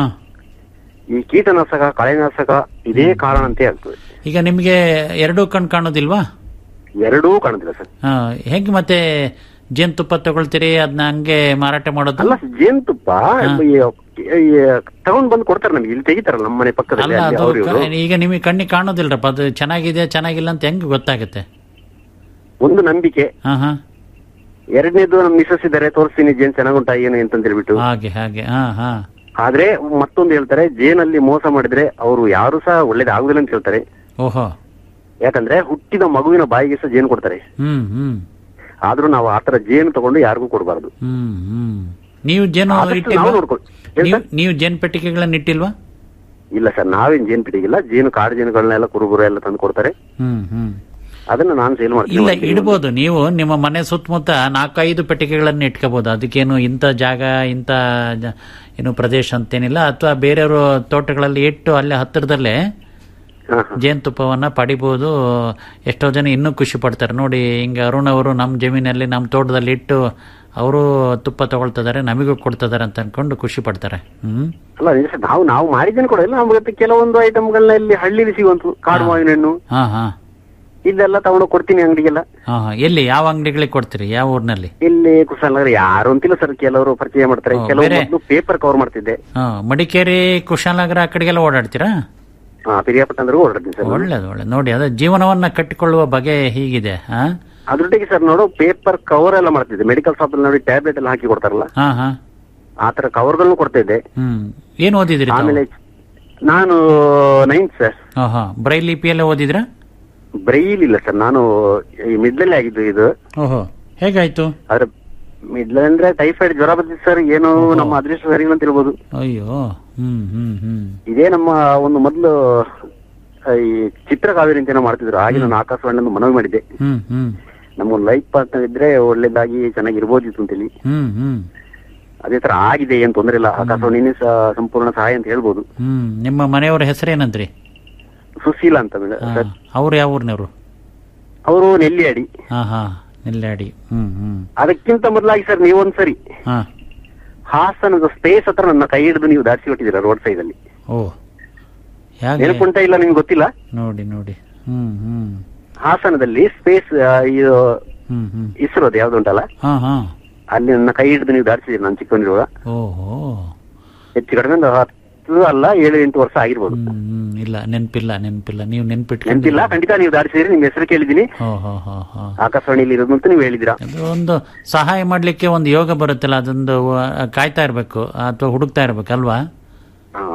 ಈ ಕೀಟನಾಶಕ ಕಳೆನಾಶಕ ಇದೇ ಕಾರಣ ಅಂತ ಆಗ್ತದೆ ಈಗ ನಿಮಗೆ ಎರಡೂ ಕಣ್ ಕಾಣೋದಿಲ್ವಾ ಎರಡೂ ಕಾಣುದಿಲ್ಲ ಸರ್ ಹಾ ಹೆಂಗೆ ಮತ್ತೆ ಜೇನುತುಪ್ಪ ತಗೊಳ್ತೀರಿ ಅದನ್ನ ಹಂಗೆ ಮಾರಾಟ ಮಾಡೋದು ಅಲ್ಲ ಜೇನುತುಪ್ಪ ಈ- ಈ ತಗೊಂಡ್ ಬಂದು ಕೊಡ್ತಾರೆ ನಮ್ಗೆ ಇಲ್ಲಿ ತೆಗಿತಾರಲ್ಲ ನಮ್ಮ ಮನೆ ಪಕ್ಕದಲ್ಲಿ ಅಲ್ಲ ಅಲ್ಲಿ ಅದು ಅವ್ರು ಇವ್ರು. ಕ- ಈಗ ನಿಮಗೆ ಕಣ್ಣಿಗೆ ಕಾಣೋದಿಲ್ರಪ್ಪ ಅದು ಚೆನ್ನಾಗಿದೆ ಚೆನ್ನಾಗಿಲ್ಲ ಅಂತ ಹೆಂಗ್ ಗೊತ್ತಾಗುತ್ತೆ ಒಂದು ನಂಬಿಕೆ ಹಾ ಹಾ ಎರಡನೇದು ನಮ್ ಮಿಸಸ್ ಇದ್ದಾರೆ ತೋರಿಸ್ತೀನಿ ಜೇನ್ ಚೆನ್ನಾಗುಂಟಾ ಏನು ಅಂತ ಹೇಳ್ಬಿಟ್ಟು ಹಾಗೆ ಹಾಗೆ ಹಾ ಹಾ ಆದ್ರೆ ಮತ್ತೊಂದು ಹೇಳ್ತಾರೆ ಜೇನಲ್ಲಿ ಮೋಸ ಮಾಡಿದ್ರೆ ಅವರು ಯಾರು ಸಹ ಒಳ್ಳೇದಾಗುದಿಲ್ಲ ಅಂತ ಹೇಳ್ತಾರೆ ಓಹೋ ಯಾಕಂದ್ರೆ ಹುಟ್ಟಿದ ಮಗುವಿನ ಬಾಯಿಗೆ ಸಹ ಜೇನು ಕೊಡ್ತಾರೆ ಹ್ಮ್ ಹ್ಮ್ ಆದ್ರೂ ನಾವು ಆತರ ಜೇನು ತಗೊಂಡು ಯಾರಿಗೂ ಕೊಡಬಾರ್ದು ಹ್ಮ್ ಹ್ಮ್ ನೀವು ಜೇನು ಆದಷ್ಟು ಇಟ್ಟಿಲ್ವಾ ನಾವು ನೋಡ್ಕೊಳ್ಳಿ. ಏನ್ ನೀವು ನೀವು ಜೇನು ಪೆಟ್ಟಿಗೆಗಳನ್ನ ಇಟ್ಟಿಲ್ವಾ ಇಲ್ಲ ಸರ್ ನಾವೇನ್ ಜೇನು ಪಿಟಿಗಿಲ್ಲ ಜೇನು ಕಾಡು ಜೇನುಗಳನ್ನೆಲ್ಲ ಕುರುಬುರು ಎಲ್ಲ ತಂದು ಕೊಡ್ತಾರೆ ಹ್ಮ್ ಹ್ಮ್ ಅದನ್ನ ನಾನು ಸೇಲ್ ಮಾಡ್ತೀನಿ ಇಲ್ಲ ಮಾಡ್ತೀನಿ. ಇಡ್ಬೋದು ನೀವು ನಿಮ್ಮ ಮನೆ ಸುತ್ತಮುತ್ತ ನಾಲ್ಕೈದು ಪೆಟ್ಟಿಗೆಗಳನ್ನ ಇಟ್ಕೋಬಹುದು ಅದಕ್ಕೇನು ಇಂಥ ಜಾಗ ಇಂಥ ಜ- ಏನು ಪ್ರದೇಶ ಅಂತೇನಿಲ್ಲ ಅಥವಾ ಬೇರೆಯವರು ತೋಟಗಳಲ್ಲಿ ಇಟ್ಟು ಅಲ್ಲೇ ಹತ್ತಿರದಲ್ಲೇ ಜೇನುತುಪ್ಪವನ್ನ ಪಡಿಬಹುದು ಎಷ್ಟೋ ಜನ ಇನ್ನೂ ಖುಷಿ ಪಡ್ತಾರೆ ನೋಡಿ ಹಿಂಗೆ ಅರುಣ್ ಅವರು ನಮ್ಮ ಜಮೀನಲ್ಲಿ ನಮ್ಮ ತೋಟದಲ್ಲಿ ಇಟ್ಟು ಅವರು ತುಪ್ಪ ತಗೊಳ್ತಿದ್ದಾರೆ ನಮಗೂ ಕೊಡ್ತಿದ್ದಾರೆ ಅಂತ ಅನ್ಕೊಂಡು ಖುಷಿ ಪಡ್ತಾರೆ ಹ್ಮ್ ಅಲ್ಲ ನಿಜ ಸರ್, ನಾವು ನಾವು ಮಾಡಿದ್ದೇನೆ ಕೂಡ ಇಲ್ಲ ನಮ್ಗೆ ಕೆಲವೊಂದು ಐಟಮ್ಗಳನ್ನ ಇಲ್ಲಿ ಹಳ್ಳಿಲಿ ಸಿಗುವಂತು ಕಾಡು ಮಾವಿನ ಹಣ್ಣು ಹಾ ಹಾ ಇಲ್ಲೆಲ್ಲ ತಗೊಂಡು ಕೊಡ್ತೀನಿ ಅಂಗಡಿಗೆಲ್ಲ ಹಾ ಹಾ ಎಲ್ಲಿ ಯಾವ ಅಂಗಡಿಗಳಿಗೆ ಕೊಡ್ತೀರಿ ಯಾವ ಊರಿನಲ್ಲಿ ಇಲ್ಲಿ ಕುಶಾಲನಗರ ಯಾರು ಅಂತಿಲ್ಲ ಸರ್ ಕೆಲವರು ಪರಿಚಯ ಮಾಡ್ತಾರೆ ಓ, ಕೆಲವರು ಬೇರೆ? ಮೊದಲು ಪೇಪರ್ ಕವರ್ ಮಾಡ್ತಿದ್ದೆ ಹಾ ಮಡಿಕೇರಿ ಕುಶಾಲನಗರ ಆ ಕಡೆಗೆಲ್ಲ ಓಡಾಡ್ತೀರಾ ಹಾ ಪಿರಿಯಾಪಟ್ಟಣದ್ರೂ ಹೊರಡ್ತೀನಿ ಸರ್ ನಾನು. ಒಳ್ಳೇದು ಒಳ್ಳೆ ನೋಡಿ ಅದೇ ಜೀವನವನ್ನ ಕಟ್ಟಿಕೊಳ್ಳುವ ಬಗೆ ಹೀಗಿದೆ ಹಾ ಅದ್ರೊಟ್ಟಿಗೆ ಸರ್ ನೋಡು ಪೇಪರ್ ಕವರ್ ಎಲ್ಲ ಮಾಡ್ತಿದ್ದೆ ಮೆಡಿಕಲ್ ಶಾಪ್ ಅಲ್ಲಿ ನೋಡಿ ಟ್ಯಾಬ್ಲೆಟ್ ಎಲ್ಲ ಹಾಕಿ ಕೊಡ್ತಾರಲ್ಲ ಹಾ ಹಾ ಆ ತರ ಕವರ್ಗಳನ್ನು ಕೊಡ್ತಾ ಇದ್ದೆ ಹ್ಮ್ ಏನ್ ಓದಿದ್ರಿ ತಾವು? ಆಮೇಲೆ ನಾನು ನೈನ್ತ್ ಸರ್ ಹಾ ಹಾ ಬ್ರೈಲ್ ಲಿಪಿಯಲ್ಲೇ ಓದಿದ್ರಾ ಬ್ರೈಲ್ ಇಲ್ಲ ಸರ್ ನಾನು ಈ ಮಿಡ್ಲಲ್ಲಿ ಆಗಿದ್ದು ಇದು ಓಹೋ ಹೇಗಾಯ್ತು ಆದ್ರೆ ಮಿಡ್ಲ್ ಅಂದ್ರೆ ಟೈಫಾಯ್ಡ್ ಜ್ವರ ಬಂದಿತ್ತು ಸರ್ ಏನು ನಮ್ಮ ಅದೃಷ್ಟ ಸರಿ ಅಂತ ಹೇಳ್ಬೋದು ಅಯ್ಯೋ ಹ್ಮ್ ಹ್ಮ್ ಹ್ಮ್ ಇದೇ ನಮ್ಮ ಒಂದು ಮೊದಲು ಈ ಚಿತ್ರಕಾವೇರಿ ಅಂತ ಏನೋ ಮಾಡ್ತಿದ್ರು ಹಾಗೆ ನಾನು ಆಕಾಶವಾಣಿಯನ್ನು ಮನವಿ ಮಾಡಿದ್ದೆ ಹ್ಮ್ ಹ್ಮ್ ನಮ್ಗೊಂದು ಲೈಫ್ ಪಾರ್ಟ್ನರ್ ಇದ್ರೆ ಒಳ್ಳೇದಾಗಿ ಚೆನ್ನಾಗಿರ್ಬೋದಿತ್ತು ಅಂತೇಳಿ ಹ್ಮ್ ಹ್ಮ್ ಅದೇ ತರ ಆಗಿದೆ ಏನ್ ತೊಂದ್ರೆ ಇಲ್ಲ ಆಕಾಶವಾಣಿನೇ ಸಹ ಸಂಪೂರ್ಣ ಸಹಾಯ ಅಂತ ಹೇಳ್ಬೋದು ಹ್ಮ್ ನಿಮ್ಮ ಮನೆಯವರ ಹೆಸರೇನಂದ್ರಿ ಸುಶೀಲ ಅಂತ ಮೇಡ- ಸರ್ ಅವ್ರು ಯಾವ ಊರಿನವರು ಅವರು ನೆಲ್ಲಿಯಾಡಿ ಹಾ ಹಾ ನೆಲ್ಲಾಡಿ ಹ್ಮ್ ಹ್ಮ್ ಅದಕ್ಕಿಂತ ಮೊದಲಾಗಿ ಸರ್ ನೀವೊಂದ್ಸರಿ ಹಾ ಹಾಸನದ ಸ್ಪೇಸ್ ಹತ್ರ ನನ್ನ ಕೈ ಹಿಡಿದು ನೀವು ದಾಟಿಸಿ ಕೊಟ್ಟಿದ್ದೀರಾ ರೋಡ್ ಸೈಡ್ ಅಲ್ಲಿ ಓ ಹೇಗೆ ನೆನಪುಂಟ ಇಲ್ಲ ನಿಮ್ಗೆ ಗೊತ್ತಿಲ್ಲ ನೋಡಿ ನೋಡಿ ಹ್ಮ್ ಹ್ಮ್ ಹಾಸನದಲ್ಲಿ ಸ್ಪೇಸ್ ಇದು ಹ್ಮ್ ಹ್ಮ್ ಇಸ್ರೋದು ಯಾವ್ದು ಉಂಟಲ್ಲ ಹಾ ಹಾ ಅಲ್ಲಿ ನನ್ನ ಕೈ ಹಿಡಿದು ನೀವು ದಾಟಿಸಿದ್ದೀರಿ ನಾನು ಚಿಕ್ಕವನಿರುವಾಗ ಓಹೋ ಹೆಚ್ಚು ಕಡಿಮೆ ಒಂದು ಹತ್ತು ಅಲ್ಲ ಏಳು ಎಂಟು ವರ್ಷ ಆಗಿರ್ಬೋದು ಹ್ಮ್ ಇಲ್ಲ ನೆನ್ಪಿಲ್ಲ ನೆನ್ಪಿಲ್ಲ ನೀವು ನೆನ್ಪಿಟ್ಕೊಂಡು ನೆನಪಿಲ್ಲ ಖಂಡಿತ ನೀವು ದಾಟಿಸಿದ್ರಿ ನಿಮ್ ಹೆಸರು ಕೇಳಿದೀನಿ ಹೋ ಹೋ ಹೋ ಹೋ ಆಕಾಶವಾಣಿಯಲ್ಲಿ ಇರೋದು ಅಂತ ನೀವು ಹೇಳಿದಿರಾ ಅದು ಒಂದು ಸಹಾಯ ಮಾಡ್ಲಿಕ್ಕೆ ಒಂದು ಯೋಗ ಬರುತ್ತಲ್ಲ ಅದೊಂದು ಆ, ಕಾಯ್ತಾ ಇರ್ಬೇಕು ಅಥವಾ ಹುಡುಕ್ತಾ ಇರ್ಬೇಕಲ್ವಾ ಹಾ,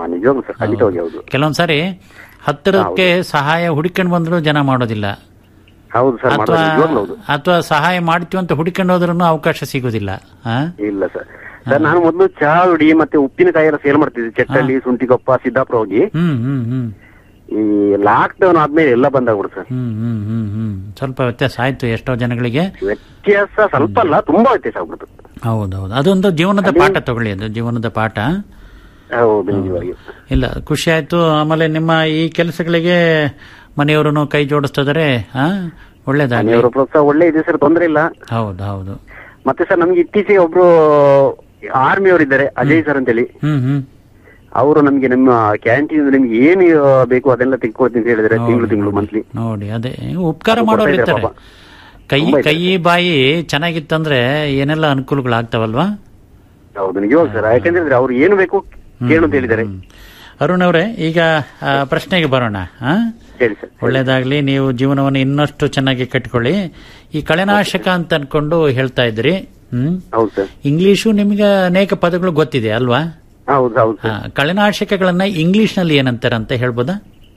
ನಿಜವಾಗ್ಲೂ ಸರ್ ಖಂಡಿತವಾಗಿ ಹೌದು ಕೆಲವೊಂದ್ಸಾರಿ ಹತ್ತಿರಕ್ಕೆ ಸಹಾಯ ಹುಡುಕೊಂಡು ಬಂದ್ರು ಜನ ಮಾಡೋದಿಲ್ಲ ಹೌದು ಸರ್ ಅಥವಾ ಮಾಡೋದು ನಿಜವಾಗ್ಲೂ ಹೌದು ಅಥವಾ ಸಹಾಯ ಮಾಡ್ತೀವಿ ಅಂತ ಹುಡುಕೊಂಡು ಹೋದ್ರೂ ಅವಕಾಶ ಸಿಗೋದಿಲ್ಲ ಆ? ಇಲ್ಲ ಸರ್ ಸರ್ ನಾನು ಮೊದಲು ಚಹಾ ಹುಡಿ ಮತ್ತೆ ಉಪ್ಪಿನಕಾಯಿ ಎಲ್ಲ ಸೇಲ್ ಮಾಡ್ತಿದ್ದೆ ಚಟ್ಟಳ್ಳಿ ಶುಂಠಿಕೊಪ್ಪ ಸಿದ್ದಾಪುರ ಹೋಗಿ ಹ್ಮ್ ಹ್ಮ್ ಹ್ಮ್ ಈ ಲಾಕ್ ಡೌನ್ ಆದ್ಮೇಲೆ ಎಲ್ಲ ಬಂದಾಗ್ಬಿಡು ಸರ್ ಹ್ಮ್ ಹ್ಮ್ ಹ್ಮ್ ಹ್ಮ್ ಸ್ವಲ್ಪ ವ್ಯತ್ಯಾಸ ಆಯ್ತು ಎಷ್ಟೋ ಜನಗಳಿಗೆ ವ್ಯತ್ಯಾಸ ಸ್ವಲ್ಪ ಅಲ್ಲ ತುಂಬಾ ವ್ಯತ್ಯಾಸ ಆಗ್ಬಿಡ್ತು ಹೌದೌದು ಅದೊಂದು ಜೀವನದ ಪಾಠ ತಗೊಳ್ಳಿ ಅದು ಜೀವನದ ಪಾಠ ಹೌದು ನಿಜವಾಗಿ ಇಲ್ಲ ಖುಷಿ ಆಯ್ತು ಆಮೇಲೆ ನಿಮ್ಮ ಈ ಕೆಲಸಗಳಿಗೆ ಮನೆಯವರು ಕೈ ಜೋಡಿಸ್ತಿದ್ದಾರೆ ಆ ಒಳ್ಳೇದಾಗಲಿ ಮನೆಯವರ ಪ್ರೋತ್ಸಾಹ ಒಳ್ಳೆ ಇದೆ ಸರ್ ತೊಂದ್ರೆ ಇಲ್ಲ ಹೌದು ಹೌದು ಮತ್ತೆ ಸರ್ ನಮ್ಗೆ ಇತ್ತೀಚೆಗೆ ಒಬ್ರು ಆರ್ಮಿ ಅವರು ಇದ್ದಾರೆ ಅಜಯ್ ಸರ್ ಅಂತೇಳಿ ಹ್ಮ್ ಹ್ಮ್ ಅವರು ನಮ್ಗೆ ನಮ್ಮ ಕ್ಯಾಂಟೀನ್ ನಿಮ್ಗೆ ಏನು ಬೇಕು ಅದೆಲ್ಲ ತೆಗೆದುಕೊಡ್ತೀನಿ ಅಂತ ಹೇಳಿದ್ರೆ ತಿಂಗಳು ತಿಂಗಳು ಮಂತ್ಲಿ ನೋಡಿ ಅದೇ ಉಪಕಾರ ಅದು ಮಾಡೋರು ಕೊಡ್ತಾ ಇದ್ದಾರೆ ಇರ್ತಾರೆ ಕೈ ತುಂಬಾ ಕೈ ಬಾಯಿ ಚೆನ್ನಾಗಿತ್ತಂದ್ರೆ ಏನೆಲ್ಲ ಅನುಕೂಲಗಳಾಗ್ತಾವಲ್ವಾ ಹೌದು ನಿಜವಾಗ ಸರ್ ಯಾಕಂದ್ರೆ ಅವ್ರು ಏನು ಬೇಕು ಕೇಳು ಅಂತ ಹೇಳಿದ್ದಾರೆ ಅರುಣ್ ಅವರೇ ಈಗ ಆ, ಪ್ರಶ್ನೆಗೆ ಬರೋಣ ಆ? ಹೇಳಿ ಸರ್ ಒಳ್ಳೇದಾಗ್ಲಿ ನೀವು ಜೀವನವನ್ನು ಇನ್ನಷ್ಟು ಚೆನ್ನಾಗಿ ಕಟ್ಟಿಕೊಳ್ಳಿ ಈ ಕಳೆನಾಶಕ ಅಂತ ಅನ್ಕೊಂಡು ಹೇಳ್ತಾ ಇದ್ರಿ ಹ್ಮ್ ಹೌದು ಸರ್ ಇಂಗ್ಲಿಷು ನಿಮ್ಗೆ ಅನೇಕ ಪದಗಳು ಗೊತ್ತಿದೆ ಅಲ್ವಾ ಹೌದು ಹೌದು ಆ, ಕಳೆನಾಶಕಗಳನ್ನ ಇಂಗ್ಲಿಷ್ ನಲ್ಲಿ ಏನಂತಾರೆ ಅಂತ ಹೇಳ್ಬೋದಾ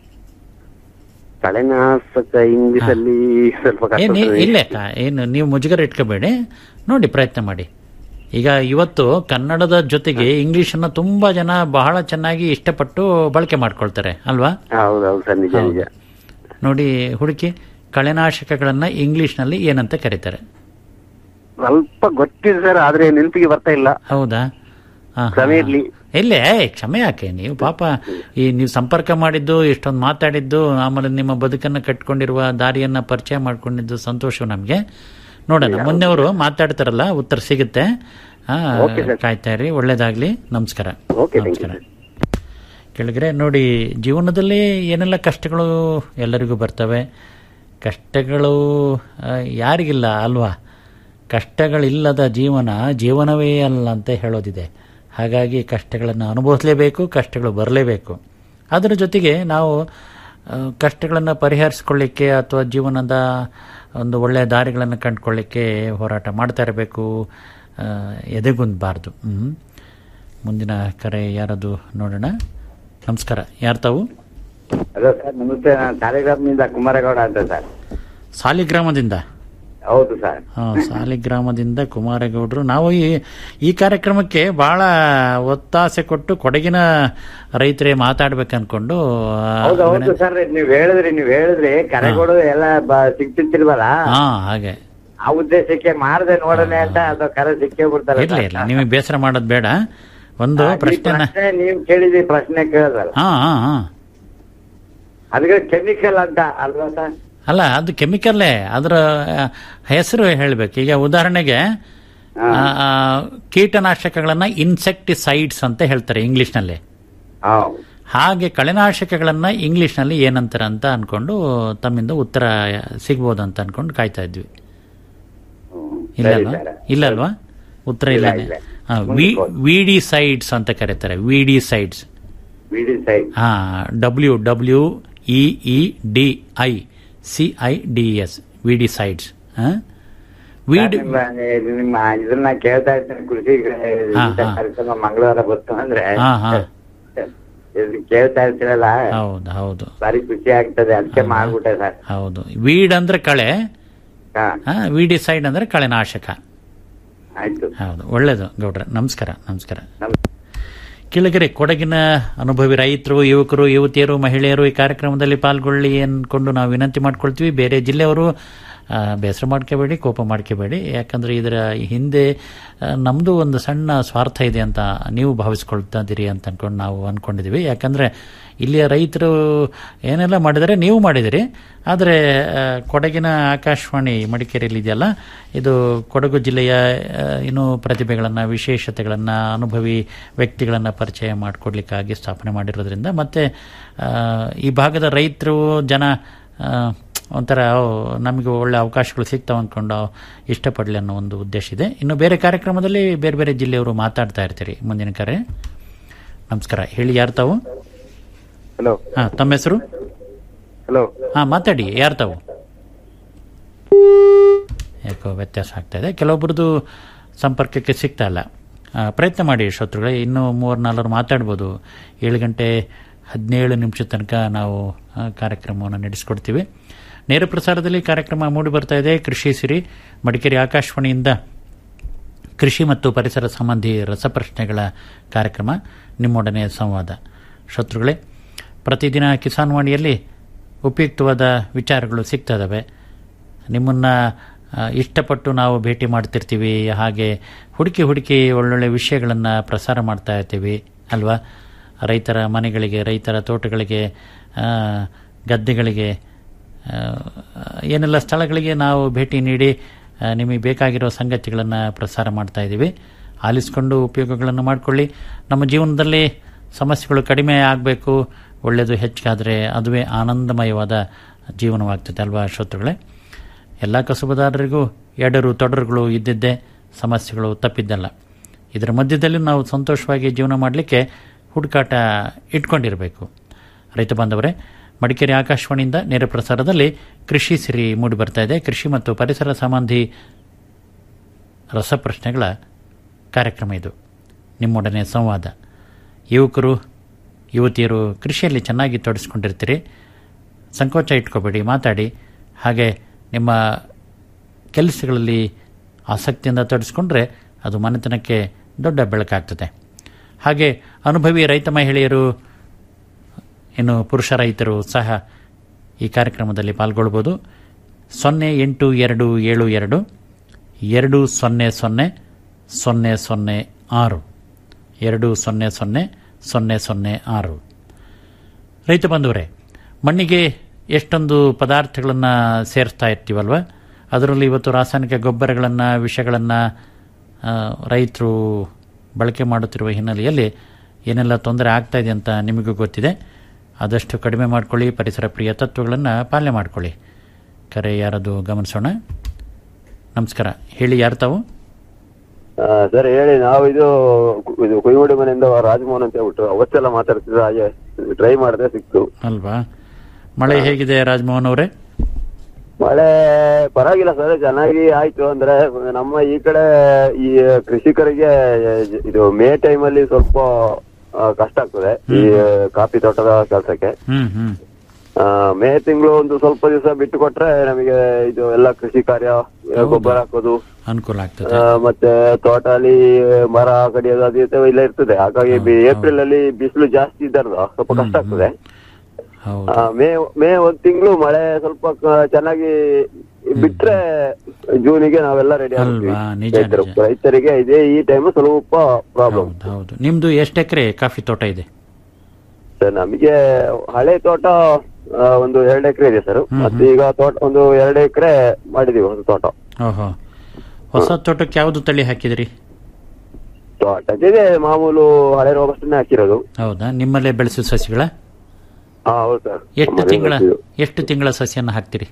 ಕಳೆನಾಶಕ ಇಂಗ್ಲಿಷ್ ಅಲ್ಲಿ ಸ್ವಲ್ಪ ಕಷ್ಟ ಏನ್ ಸರ್. ಇಲ್ಲೇ ಏನು ನೀವು ಮುಜುಗರ ಇಟ್ಕೋಬೇಡಿ ನೋಡಿ ಪ್ರಯತ್ನ ಮಾಡಿ ಈಗ ಇವತ್ತು ಕನ್ನಡದ ಜೊತೆಗೆ ಇಂಗ್ಲಿಷ್ ಅನ್ನ ತುಂಬಾ ಜನ ಬಹಳ ಚೆನ್ನಾಗಿ ಇಷ್ಟಪಟ್ಟು ಬಳಕೆ ಮಾಡ್ಕೊಳ್ತಾರೆ ಅಲ್ವಾ ಹೌದು ಹೌದು ಸರ್ ನಿಜ ನಿಜ ನೋಡಿ ಹುಡುಕಿ ಕಳೆನಾಶಕಗಳನ್ನ ಇಂಗ್ಲಿಷ್ ನಲ್ಲಿ ಏನಂತ ಕರೀತಾರೆ ಸ್ವಲ್ಪ ಗೊತ್ತಿದೆ ಸರ್ ಆದ್ರೆ ನೆನಪಿಗೆ ಬರ್ತಾ ಇಲ್ಲ ಹೌದಾ ಹಾ, ಹಾ, ಕ್ಷಮೆ ಇರ್ಲಿ. ಇಲ್ಲೇ ಕ್ಷಮೆ ಯಾಕೆ ನೀವು ಪಾಪ ಈ ನೀವು ಸಂಪರ್ಕ ಮಾಡಿದ್ದು ಇಷ್ಟೊಂದು ಮಾತಾಡಿದ್ದು ಆಮೇಲೆ ನಿಮ್ಮ ಬದುಕನ್ನ ಕಟ್ಕೊಂಡಿರುವ ದಾರಿಯನ್ನ ಪರಿಚಯ ಮಾಡ್ಕೊಂಡಿದ್ದು ಸಂತೋಷ ನಮ್ಗೆ ನೋಡೋಣ ಮುಂದೆವರು ಮಾತಾಡ್ತಾರಲ್ಲ ಉತ್ತರ ಸಿಗುತ್ತೆ ಆ, ಕಾಯ್ತಾ ಇರಿ ಒಳ್ಳೇದಾಗ್ಲಿ ನಮಸ್ಕಾರ ನಮಸ್ಕಾರ ಕೆಳಗರೆ ನೋಡಿ ಜೀವನದಲ್ಲಿ ಏನೆಲ್ಲ ಕಷ್ಟಗಳು ಎಲ್ಲರಿಗೂ ಬರ್ತವೆ ಕಷ್ಟಗಳು ಆ, ಯಾರಿಗಿಲ್ಲ ಅಲ್ವಾ ಕಷ್ಟಗಳಿಲ್ಲದ ಜೀವನ ಜೀವನವೇ ಅಲ್ಲ ಅಂತ ಹೇಳೋದಿದೆ ಹಾಗಾಗಿ ಕಷ್ಟಗಳನ್ನು ಅನುಭವಿಸಲೇಬೇಕು ಕಷ್ಟಗಳು ಬರಲೇಬೇಕು ಅದರ ಜೊತೆಗೆ ನಾವು ಆ, ಕಷ್ಟಗಳನ್ನು ಪರಿಹರಿಸ್ಕೊಳ್ಳಿಕ್ಕೆ ಅಥವಾ ಜೀವನದ ಒಂದು ಒಳ್ಳೆಯ ದಾರಿಗಳನ್ನು ಕಂಡುಕೊಳ್ಳಿಕ್ಕೆ ಹೋರಾಟ ಮಾಡ್ತಾ ಇರಬೇಕು ಆ, ಎದೆಗುಂದಬಾರ್ದು ಹ್ಮ್. ಮುಂದಿನ ಕರೆ ಯಾರದು ನೋಡೋಣ ನಮಸ್ಕಾರ ಯಾರು ತಾವು ಹಲೋ ಸರ್ ನಮಸ್ತೆ ನಾನು ಸಾಲಿಗ್ರಾಮದಿಂದ ಕುಮಾರಗೌಡ ಅಂತ ಸರ್ ಸಾಲಿಗ್ರಾಮದಿಂದ ಹೌದು ಸರ್ ಹಾ ಸಾಲಿಗ್ರಾಮದಿಂದ ಕುಮಾರಗೌಡರು ನಾವು ಈ ಈ ಕಾರ್ಯಕ್ರಮಕ್ಕೆ ಬಹಳ ಒತ್ತಾಸೆ ಕೊಟ್ಟು ಕೊಡಗಿನ ರೈತರೇ ಮಾತಾಡ್ಬೇಕು ಅನ್ಕೊಂಡು ಆ, ಹೌದು ಹೌದು ವಿನಂತಿ- ಸರ್ ನೀವ್ ಹೇಳಿದ್ರಿ ನೀವ್ ಹೇಳಿದ್ರಿ ಕರೆಗೋಡು ಎಲ್ಲ ಬ- ಸಿಗ್ತಿರ್ತಿಲ್ವಲ್ಲ ಹಾ ಹಾಗೆ ಆ ಉದ್ದೇಶಕ್ಕೆ ಮಾಡದೆ ನೋಡನೆ ಅಂತ ಅದು ಕರೆ ಸಿಕ್ಕೇ ಬಿಡ್ತಾರೆ ಇರ್ಲಿ ಇರ್ಲಿ ನಿಮಗೆ ಬೇಸರ ಮಾಡೋದು ಬೇಡ ಒಂದು ಪ್ರಶ್ನೆನ ಪ್ರಶ್ನೆ ನೀವ್ ಕೇಳಿದ್ರಿ ಪ್ರಶ್ನೆ ಕೇಳಿದ್ರಲ್ಲ ಹಾ ಹಾ ಹಾ ಅದಕ್ಕೆ ಕೆಮಿಕಲ್ ಅಂತ ಅಲ್ವಾ ಸರ್ ಅಲ್ಲ ಅದು ಕೆಮಿಕಲ್ಲೇ ಅದರ ಆ, ಹೆಸರು ಹೇಳ್ಬೇಕು ಈಗ ಉದಾಹರಣೆಗೆ ಆ, ಆ, ಕೀಟನಾಶಕಗಳನ್ನ ಇನ್ಸೆಕ್ಟಿಸೈಡ್ಸ್ ಅಂತ ಹೇಳ್ತಾರೆ ಇಂಗ್ಲಿಷ್ನಲ್ಲಿ ಹಾಗೆ ಕಳೆನಾಶಕಗಳನ್ನ ಇಂಗ್ಲಿಷ್ನಲ್ಲಿ ಏನಂತಾರೆ ಅಂತ ಅನ್ಕೊಂಡು ತಮ್ಮಿಂದ ಉತ್ತರ ಸಿಗ್ಬೋದು ಅಂತ ಅನ್ಕೊಂಡು ಕಾಯ್ತಾ ಇದ್ವಿ ಇಲ್ಲ ಸರಿ ಅಲ್ವಾ ಸರ್. ಇಲ್ಲ ಅಲ್ವಾ ಉತ್ತರ ಇಲ್ಲ, ಇಲ್ಲನೆ ಇಲ್ಲ. ಮುಂದಕ್ಕೆ ವಿಡಿ ಸೈಡ್ಸ್ ಅಂತ ಕರೀತಾರೆ ವಿಡಿ ಸೈಡ್ಸ್ ಬಿಡಿ ಸೈಡ್ ಹಾ W W E E D I C I D E S weedicides ನಿಮ್ಮ ನಿಮ್ಮ ಇದನ್ನ ಕೇಳ್ತಾ ಇರ್ತೀನಿ ಕೃಷಿ ಹಾ, ಇಂಥ ಹಾ. ಕಾರ್ಯಕ್ರಮ ಮಂಗಳವಾರ ಬಂತು ಅಂದ್ರೆ ಹಾ, ಹಾ. ಇದು ಕೇಳ್ತಾ ಇರ್ತೀರಲ್ಲ ಹೌದು ಹೌದು ಭಾರಿ ಖುಷಿ ಆಗ್ತದೆ ಅದಕ್ಕೆ ಮಾಡ್ಬಿಟ್ಟೆ ಸರ್ ಹೌದು ವೀಡ್ ಅಂದ್ರೆ ಕಳೆ ಹಾ ವಿಡಿ ಸೈಡ್ ಅಂದ್ರೆ ಕಳೆನಾಶಕ ಆಯ್ತು ಹೌದು ಒಳ್ಳೇದು ಗೌಡ್ರ ನಮಸ್ಕಾರ ನಮಸ್ಕಾರ ಕೆಳಗರೆ ಕೊಡಗಿನ ಅನುಭವಿ ರೈತರು ಯುವಕರು ಯುವತಿಯರು ಮಹಿಳೆಯರು ಈ ಕಾರ್ಯಕ್ರಮದಲ್ಲಿ ಪಾಲ್ಗೊಳ್ಳಿ ಅನ್ಕೊಂಡು ನಾವು ವಿನಂತಿ ಮಾಡ್ಕೊಳ್ತೀವಿ ಬೇರೆ ಜಿಲ್ಲೆಯವರು ಆ, ಬೇಸರ ಮಾಡ್ಕೋಬೇಡಿ ಕೋಪ ಮಾಡ್ಕೋಬೇಡಿ ಯಾಕಂದ್ರೆ ಇದರ ಹಿಂದೆ ಆ, ನಮ್ದು ಒಂದು ಸಣ್ಣ ಸ್ವಾರ್ಥ ಇದೆ ಅಂತ ನೀವು ಭಾವಿಸ್ಕೊಳ್ತಾ ಇದ್ದೀರಿ ಅಂತ ಅನ್ಕೊಂಡು ನಾವು ಅನ್ಕೊಂಡಿದ್ದೀವಿ ಯಾಕಂದ್ರೆ ಇಲ್ಲಿಯ ರೈತರು ಏನೆಲ್ಲ ಮಾಡಿದರೆ ನೀವು ಮಾಡಿದಿರಿ ಆದರೆ ಆ, ಕೊಡಗಿನ ಆಕಾಶವಾಣಿ ಮಡಿಕೇರಿಯಲ್ಲಿ ಇದೆಯಲ್ಲ ಇದು ಕೊಡಗು ಜಿಲ್ಲೆಯ ಆ, ಇನ್ನೂ ಪ್ರತಿಭೆಗಳನ್ನು ವಿಶೇಷತೆಗಳನ್ನು ಅನುಭವಿ ವ್ಯಕ್ತಿಗಳನ್ನು ಪರಿಚಯ ಮಾಡಿಕೊಡ್ಲಿಕ್ಕಾಗಿ ಸ್ಥಾಪನೆ ಮಾಡಿರೋದ್ರಿಂದ ಮತ್ತು ಆ, ಈ ಭಾಗದ ರೈತರು ಜನ ಆ, ಒಂಥರ ಓ, ನಮಗೆ ಒಳ್ಳೆ ಅವಕಾಶಗಳು ಸಿಗ್ತಾವೆ ಅಂದ್ಕೊಂಡು ಇಷ್ಟಪಡಲಿ ಅನ್ನೋ ಒಂದು ಉದ್ದೇಶ ಇದೆ ಇನ್ನು ಬೇರೆ ಕಾರ್ಯಕ್ರಮದಲ್ಲಿ ಬೇರೆ ಬೇರೆ ಜಿಲ್ಲೆಯವರು ಮಾತಾಡ್ತಾ ಇರ್ತೀರಿ ಮುಂದಿನ ಕರೆ ನಮಸ್ಕಾರ ಹೇಳಿ ಯಾರು ತಾವು ಹಲೋ ಹಾಂ ತಮ್ಮ ಹೆಸರು ಹಲೋ ಹಾಂ ಮಾತಾಡಿ ಯಾರು ತಾವು ಯಾಕೋ ವ್ಯತ್ಯಾಸ ಆಗ್ತಾ ಇದೆ ಕೆಲವೊಬ್ಬರದು ಸಂಪರ್ಕಕ್ಕೆ ಸಿಗ್ತಾ ಇಲ್ಲ ಆ, ಪ್ರಯತ್ನ ಮಾಡಿ ಶ್ರೋತೃಗಳೇ ಇನ್ನೂ ಮೂರು ನಾಲ್ವರು ಮಾತಾಡ್ಬೋದು ಏಳು ಗಂಟೆ ಹದಿನೇಳು ನಿಮಿಷ ತನಕ ನಾವು ಆ, ಕಾರ್ಯಕ್ರಮವನ್ನು ನಡೆಸಿಕೊಡ್ತೀವಿ ನೇರ ಪ್ರಸಾರದಲ್ಲಿ ಕಾರ್ಯಕ್ರಮ ಮೂಡಿ ಬರ್ತಾ ಇದೆ ಕೃಷಿ ಸಿರಿ ಮಡಿಕೇರಿ ಆಕಾಶವಾಣಿಯಿಂದ ಕೃಷಿ ಮತ್ತು ಪರಿಸರ ಸಂಬಂಧಿ ರಸಪ್ರಶ್ನೆಗಳ ಕಾರ್ಯಕ್ರಮ ನಿಮ್ಮೊಡನೆ ಸಂವಾದ ಶತ್ರುಗಳೇ ಪ್ರತಿದಿನ ಕಿಸಾನ್ ವಾಣಿಯಲ್ಲಿ ಉಪಯುಕ್ತವಾದ ವಿಚಾರಗಳು ಸಿಗ್ತಾ ಇದ್ದಾವೆ ನಿಮ್ಮನ್ನು ಇಷ್ಟಪಟ್ಟು ನಾವು ಭೇಟಿ ಮಾಡ್ತಿರ್ತೀವಿ ಹಾಗೆ ಹುಡುಕಿ ಹುಡುಕಿ ಒಳ್ಳೊಳ್ಳೆ ವಿಷಯಗಳನ್ನು ಪ್ರಸಾರ ಮಾಡ್ತಾ ಇರ್ತೀವಿ ಅಲ್ವಾ ರೈತರ ಮನೆಗಳಿಗೆ ರೈತರ ತೋಟಗಳಿಗೆ ಆ, ಗದ್ದೆಗಳಿಗೆ ಆ, ಏನೆಲ್ಲ ಸ್ಥಳಗಳಿಗೆ ನಾವು ಭೇಟಿ ನೀಡಿ ಆ, ನಿಮಗೆ ಬೇಕಾಗಿರೋ ಸಂಗತಿಗಳನ್ನು ಪ್ರಸಾರ ಮಾಡ್ತಾ ಇದ್ದೀವಿ ಆಲಿಸ್ಕೊಂಡು ಉಪಯೋಗಗಳನ್ನು ಮಾಡಿಕೊಳ್ಳಿ ನಮ್ಮ ಜೀವನದಲ್ಲಿ ಸಮಸ್ಯೆಗಳು ಕಡಿಮೆ ಆಗಬೇಕು ಒಳ್ಳೆಯದು ಹೆಚ್ಚಾದರೆ ಅದುವೇ ಆನಂದಮಯವಾದ ಜೀವನವಾಗ್ತದೆ ಅಲ್ವಾ ಶ್ರೋತೃಗಳೇ ಎಲ್ಲ ಕಸುಬುದಾರರಿಗೂ ಎಡರು ತೊಡರುಗಳು ಇದ್ದಿದ್ದೇ ಸಮಸ್ಯೆಗಳು ತಪ್ಪಿದ್ದಲ್ಲ ಇದರ ಮಧ್ಯದಲ್ಲಿ ನಾವು ಸಂತೋಷವಾಗಿ ಜೀವನ ಮಾಡಲಿಕ್ಕೆ ಹುಡುಕಾಟ ಇಟ್ಕೊಂಡಿರಬೇಕು ರೈತ ಬಾಂಧವರೇ ಮಡಿಕೇರಿ ಆಕಾಶವಾಣಿಯಿಂದ ನೇರ ಪ್ರಸಾರದಲ್ಲಿ ಕೃಷಿ ಸಿರಿ ಮೂಡಿ ಬರ್ತಾ ಇದೆ ಕೃಷಿ ಮತ್ತು ಪರಿಸರ ಸಂಬಂಧಿ ರಸಪ್ರಶ್ನೆಗಳ ಕಾರ್ಯಕ್ರಮ ಇದು ನಿಮ್ಮೊಡನೆ ಸಂವಾದ ಯುವಕರು ಯುವತಿಯರು ಕೃಷಿಯಲ್ಲಿ ಚೆನ್ನಾಗಿ ತೊಡಗಿಸ್ಕೊಂಡಿರ್ತೀರಿ ಸಂಕೋಚ ಇಟ್ಕೋಬೇಡಿ ಮಾತಾಡಿ ಹಾಗೆ ನಿಮ್ಮ ಕೆಲಸಗಳಲ್ಲಿ ಆಸಕ್ತಿಯಿಂದ ತೊಡಗಿಸ್ಕೊಂಡ್ರೆ ಅದು ಮನೆತನಕ್ಕೆ ದೊಡ್ಡ ಬೆಳಕಾಗ್ತದೆ ಹಾಗೆ ಅನುಭವಿ ರೈತ ಮಹಿಳೆಯರು ಇನ್ನು ಪುರುಷ ರೈತರು ಸಹ ಈ ಕಾರ್ಯಕ್ರಮದಲ್ಲಿ ಪಾಲ್ಗೊಳ್ಬೋದು ಸೊನ್ನೆ ಎಂಟು ಎರಡು ಏಳು ಎರಡು ಎರಡು ಸೊನ್ನೆ ಸೊನ್ನೆ ಸೊನ್ನೆ ಸೊನ್ನೆ ಆರು ಎರಡು ಸೊನ್ನೆ ಸೊನ್ನೆ ಸೊನ್ನೆ ಸೊನ್ನೆ ಆರು ರೈತ ಬಂಧುವರೇ ಮಣ್ಣಿಗೆ ಎಷ್ಟೊಂದು ಪದಾರ್ಥಗಳನ್ನು ಸೇರಿಸ್ತಾ ಇರ್ತೀವಲ್ವ ಅದರಲ್ಲಿ ಇವತ್ತು ರಾಸಾಯನಿಕ ಗೊಬ್ಬರಗಳನ್ನು ವಿಷಗಳನ್ನು ರೈತರು ಬಳಕೆ ಮಾಡುತ್ತಿರುವ ಹಿನ್ನೆಲೆಯಲ್ಲಿ ಏನೆಲ್ಲ ತೊಂದರೆ ಆಗ್ತಾ ಇದೆ ಅಂತ ನಿಮಗೂ ಗೊತ್ತಿದೆ ಆದಷ್ಟು ಕಡಿಮೆ ಮಾಡಿಕೊಳ್ಳಿ ಪರಿಸರ ಪ್ರಿಯ ತತ್ವಗಳನ್ನು ಪಾಲನೆ ಮಾಡಿಕೊಳ್ಳಿ ಕರೆ ಯಾರದು ಗಮನಿಸೋಣ ನಮಸ್ಕಾರ ಹೇಳಿ ಯಾರು ತಾವು ಸರ್ ಹೇಳಿ ನಾವು ಇದು ಇದು ಕುಯ್ಮಡಿ ಮನೆಯಿಂದ ರಾಜಮೋಹನ್ ಅಂತ ಹೇಳ್ಬಿಟ್ಟು ಅವತ್ತೆಲ್ಲ ಮಾತಾಡ್ತಿದ್ರು ಹಾಗೆ ಟ್ರೈ ಮಾಡಿದ್ರೆ ಸಿಕ್ತು ಅಲ್ವಾ ಮಳೆ ಹೇಗಿದೆ ರಾಜಮೋಹನ್ ಅವರೇ ಮಳೆ ಪರವಾಗಿಲ್ಲ ಸರ್ ಚೆನ್ನಾಗಿ ಆಯ್ತು ಅಂದ್ರೆ ನಮ್ಮ ಈ ಕಡೆ ಈ ಕೃಷಿಕರಿಗೆ ಇದು ಮೇ ಟೈಮಲ್ಲಿ ಸ್ವಲ್ಪ ಆ, ಕಷ್ಟ ಆಗ್ತದೆ ಈ ಕಾಫಿ ತೋಟದ ಕೆಲಸಕ್ಕೆ ಹ್ಮ್ ಹ್ಮ್ ಮೇ ತಿಂಗಳು ಒಂದು ಸ್ವಲ್ಪ ದಿವಸ ಬಿಟ್ಟು ಕೊಟ್ರೆ ನಮಗೆ ಇದು ಎಲ್ಲ ಕೃಷಿ ಕಾರ್ಯ ಗೊಬ್ಬರ ಹಾಕೋದು ಅನುಕೂಲ ಆಗ್ತದೆ ಆ, ಮತ್ತೆ ತೋಟ ಅಲ್ಲಿ ಮರ ಕಡಿಯೋದು ಅದು ಇದು ಎಲ್ಲ ಇರ್ತದೆ ಹಾಗಾಗಿ ಏಪ್ರಿಲ್ ಅಲ್ಲಿ ಬಿಸಿಲು ಜಾಸ್ತಿ ಇದ್ದಾರದು ಸ್ವಲ್ಪ ಕಷ್ಟ ಆಗ್ತದೆ ಆ, ಮೇ ಮೇ ಒಂದ್ ತಿಂಗಳು ಮಳೆ ಸ್ವಲ್ಪ ಕ- ಚೆನ್ನಾಗಿ ಬಿಟ್ರೆ ಜೂನಿಗೆ ನಾವೆಲ್ಲ ರೆಡಿ ಅಲ್ವಾ ನಿಜ ರೈತರು ರೈತರಿಗೆ ಇದೇ ಈ ಟೈಮ್ ಸ್ವಲ್ಪ ಪ್ರಾಬ್ಲಮ್ ಹೌದು ನಿಮ್ದು ಎಷ್ಟು ಎಕರೆ ಕಾಫಿ ತೋಟ ಇದೆ ಸರ್ ನಮಗೆ ಹಳೆ ತೋಟ ಆ, ಒಂದು ಎರಡು ಎಕರೆ ಇದೆ ಸರ್ ಮತ್ತೆ ಈಗ ತೋಟ ಒಂದು ಎರಡು ಎಕರೆ ಮಾಡಿದೀವಿ ಹೊಸ ತೋಟ ಓಹೋ ಹೊಸ ತೋಟಕ್ಕೆ ಯಾವುದು ತಳಿ ಹಾಕಿದಿರಿ ತೋಟಕ್ಕೆ ಮಾಮೂಲು ಹಳೆ ರೋಗಷ್ಟನ್ನೇ ಹಾಕಿರೋದು ಹೌದಾ ನಿಮ್ಮಲ್ಲೇ ಬೆಳೆಸಿದ ಸಸಿಗಳ ಹಾ ಹೌದು ಸರ್ ಎಷ್ಟು ತಿಂಗಳ ಎಷ್ಟು ತಿಂಗಳ ಸಸಿಯನ್ನು ಹಾಕ್ತೀರಿ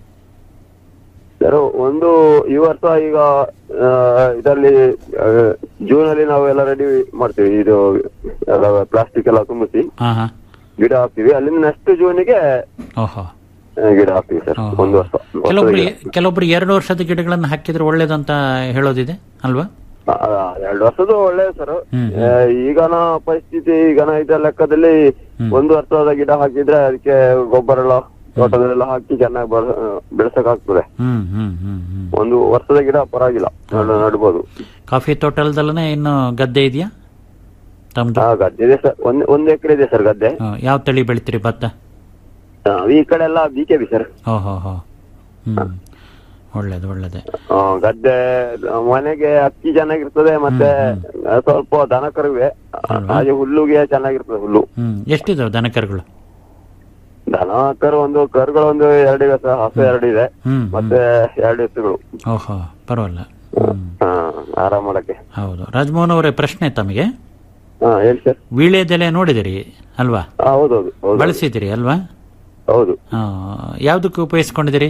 ಸರ್ ಒಂದು ಈ ವರ್ಷ ಈಗ ಇದರಲ್ಲಿ ಜೂನ್ ಅಲ್ಲಿ ನಾವು ಎಲ್ಲ ರೆಡಿ ಮಾಡ್ತೀವಿ ಇದು ಪ್ಲಾಸ್ಟಿಕ್ ಎಲ್ಲ ತುಂಬಿಸಿ ಹಾ ಹಾ ಗಿಡ ಹಾಕ್ತಿವಿ ಅಲ್ಲಿಂದ ನೆಕ್ಸ್ಟ್ ಜೂನಿಗೆ ಓಹೋ ಆ, ಗಿಡ ಹಾಕ್ತಿವಿ ಸರ್ ಒಂದು ವರ್ಷ ವರ್ಷದ ಕೆಲವೊಬ್ರು ಗಿಡ. ಕೆಲವೊಬ್ರು ಎರಡು ವರ್ಷದ ಗಿಡಗಳನ್ನು ಹಾಕಿದ್ರೆ ಒಳ್ಳೇದಂತ ಹೇಳೋದಿದೆ ಅಲ್ವಾ ಆ, ಎರಡು ವರ್ಷದ್ದು ಒಳ್ಳೆಯದು ಸರ್ ಹ್ಮ್, ಈಗನ ಪರಿಸ್ಥಿತಿ ಈಗನ ಇದ ಲೆಕ್ಕದಲ್ಲಿ ಒಂದು ವರ್ಷದ ಗಿಡ ಹಾಕಿದ್ರೆ ಅದಕ್ಕೆ ಗೊಬ್ಬರ ಎಲ್ಲ ತೋಟದಲ್ಲೆಲ್ಲ ಹಾಕಿ ಚೆನ್ನಾಗಿ ಬೆಳೆಸಕ್ ಆಗ್ತದೆ ಹ್ಮ್ ಹ್ಮ್ ಹ್ಮ್ ಹ್ಮ್ ಒಂದು ವರ್ಷದ ಗಿಡ ಪರವಾಗಿಲ್ಲ ನಡ್- ನಡ್ಬೋದು ಕಾಫಿ ತೋಟದಲ್ಲೇ ಇನ್ನು ಗದ್ದೆ ಇದೆಯಾ ತಮ್ದು ಹಾ ಗದ್ದೆ ಇದೆ ಸರ್ ಒಂದ್ ಒಂದ್ ಎಕರೆ ಇದೆ ಸರ್ ಗದ್ದೆ ಹಾ, ಯಾವ ತಳಿ ಬೆಳಿತೀರಿ ಭತ್ತ ಆ, ಈ ಕಡೆ ಎಲ್ಲ ಬಿ ಕೆ ಬಿ ಸರ್ ಓಹೋ ಹೋ ಹ್ಮ್ ಒಳ್ಳೇದು ಒಳ್ಳೇದೆ ಆ, ಗದ್ದೆ ಮನೆಗೆ ಅಕ್ಕಿ ಚೆನ್ನಾಗಿರ್ತದೆ ಮತ್ತೆ ಆ, ಸ್ವಲ್ಪ ದನ ಕರುವೆ ಹಾಗೆ ಹುಲ್ಲುಗೆ ಚೆನ್ನಾಗಿರ್ತದೆ ಹುಲ್ಲು ಹ್ಮ್ ಎಷ್ಟಿದಾವೆ ದನಕರುಗಳು ದನ ಕರು ಒಂದು ಕರುಗಳು ಒಂದು ಎರಡು ಇವೆ ಸರ್ ಹಸು ಎರಡು ಇದೆ ಹ್ಮ್ ಮತ್ತೆ ಎರಡು ಎತ್ತುಗಳು ಓಹೋ ಪರವಾಗಿಲ್ಲ ಹಾ ಆರಾಮ್ ಮಾಡಕ್ಕೆ ಹೌದು ರಾಜಮೋಹನ್ ಅವರೇ ಪ್ರಶ್ನೆ ತಮಗೆ ಹಾ ಹೇಳಿ ಸರ್ ವೀಳ್ಯದೆಲೆ ನೋಡಿದಿರಿ ಅಲ್ವಾ ಹಾ ಹೌದೌದು ಹೌದು ಬಳಸಿದಿರಿ ಅಲ್ವಾ ಹೌದು ಆ, ಯಾವ್ದಕ್ಕೆ ಉಪಯೋಗಿಸ್ಕೊಂಡಿದಿರಿ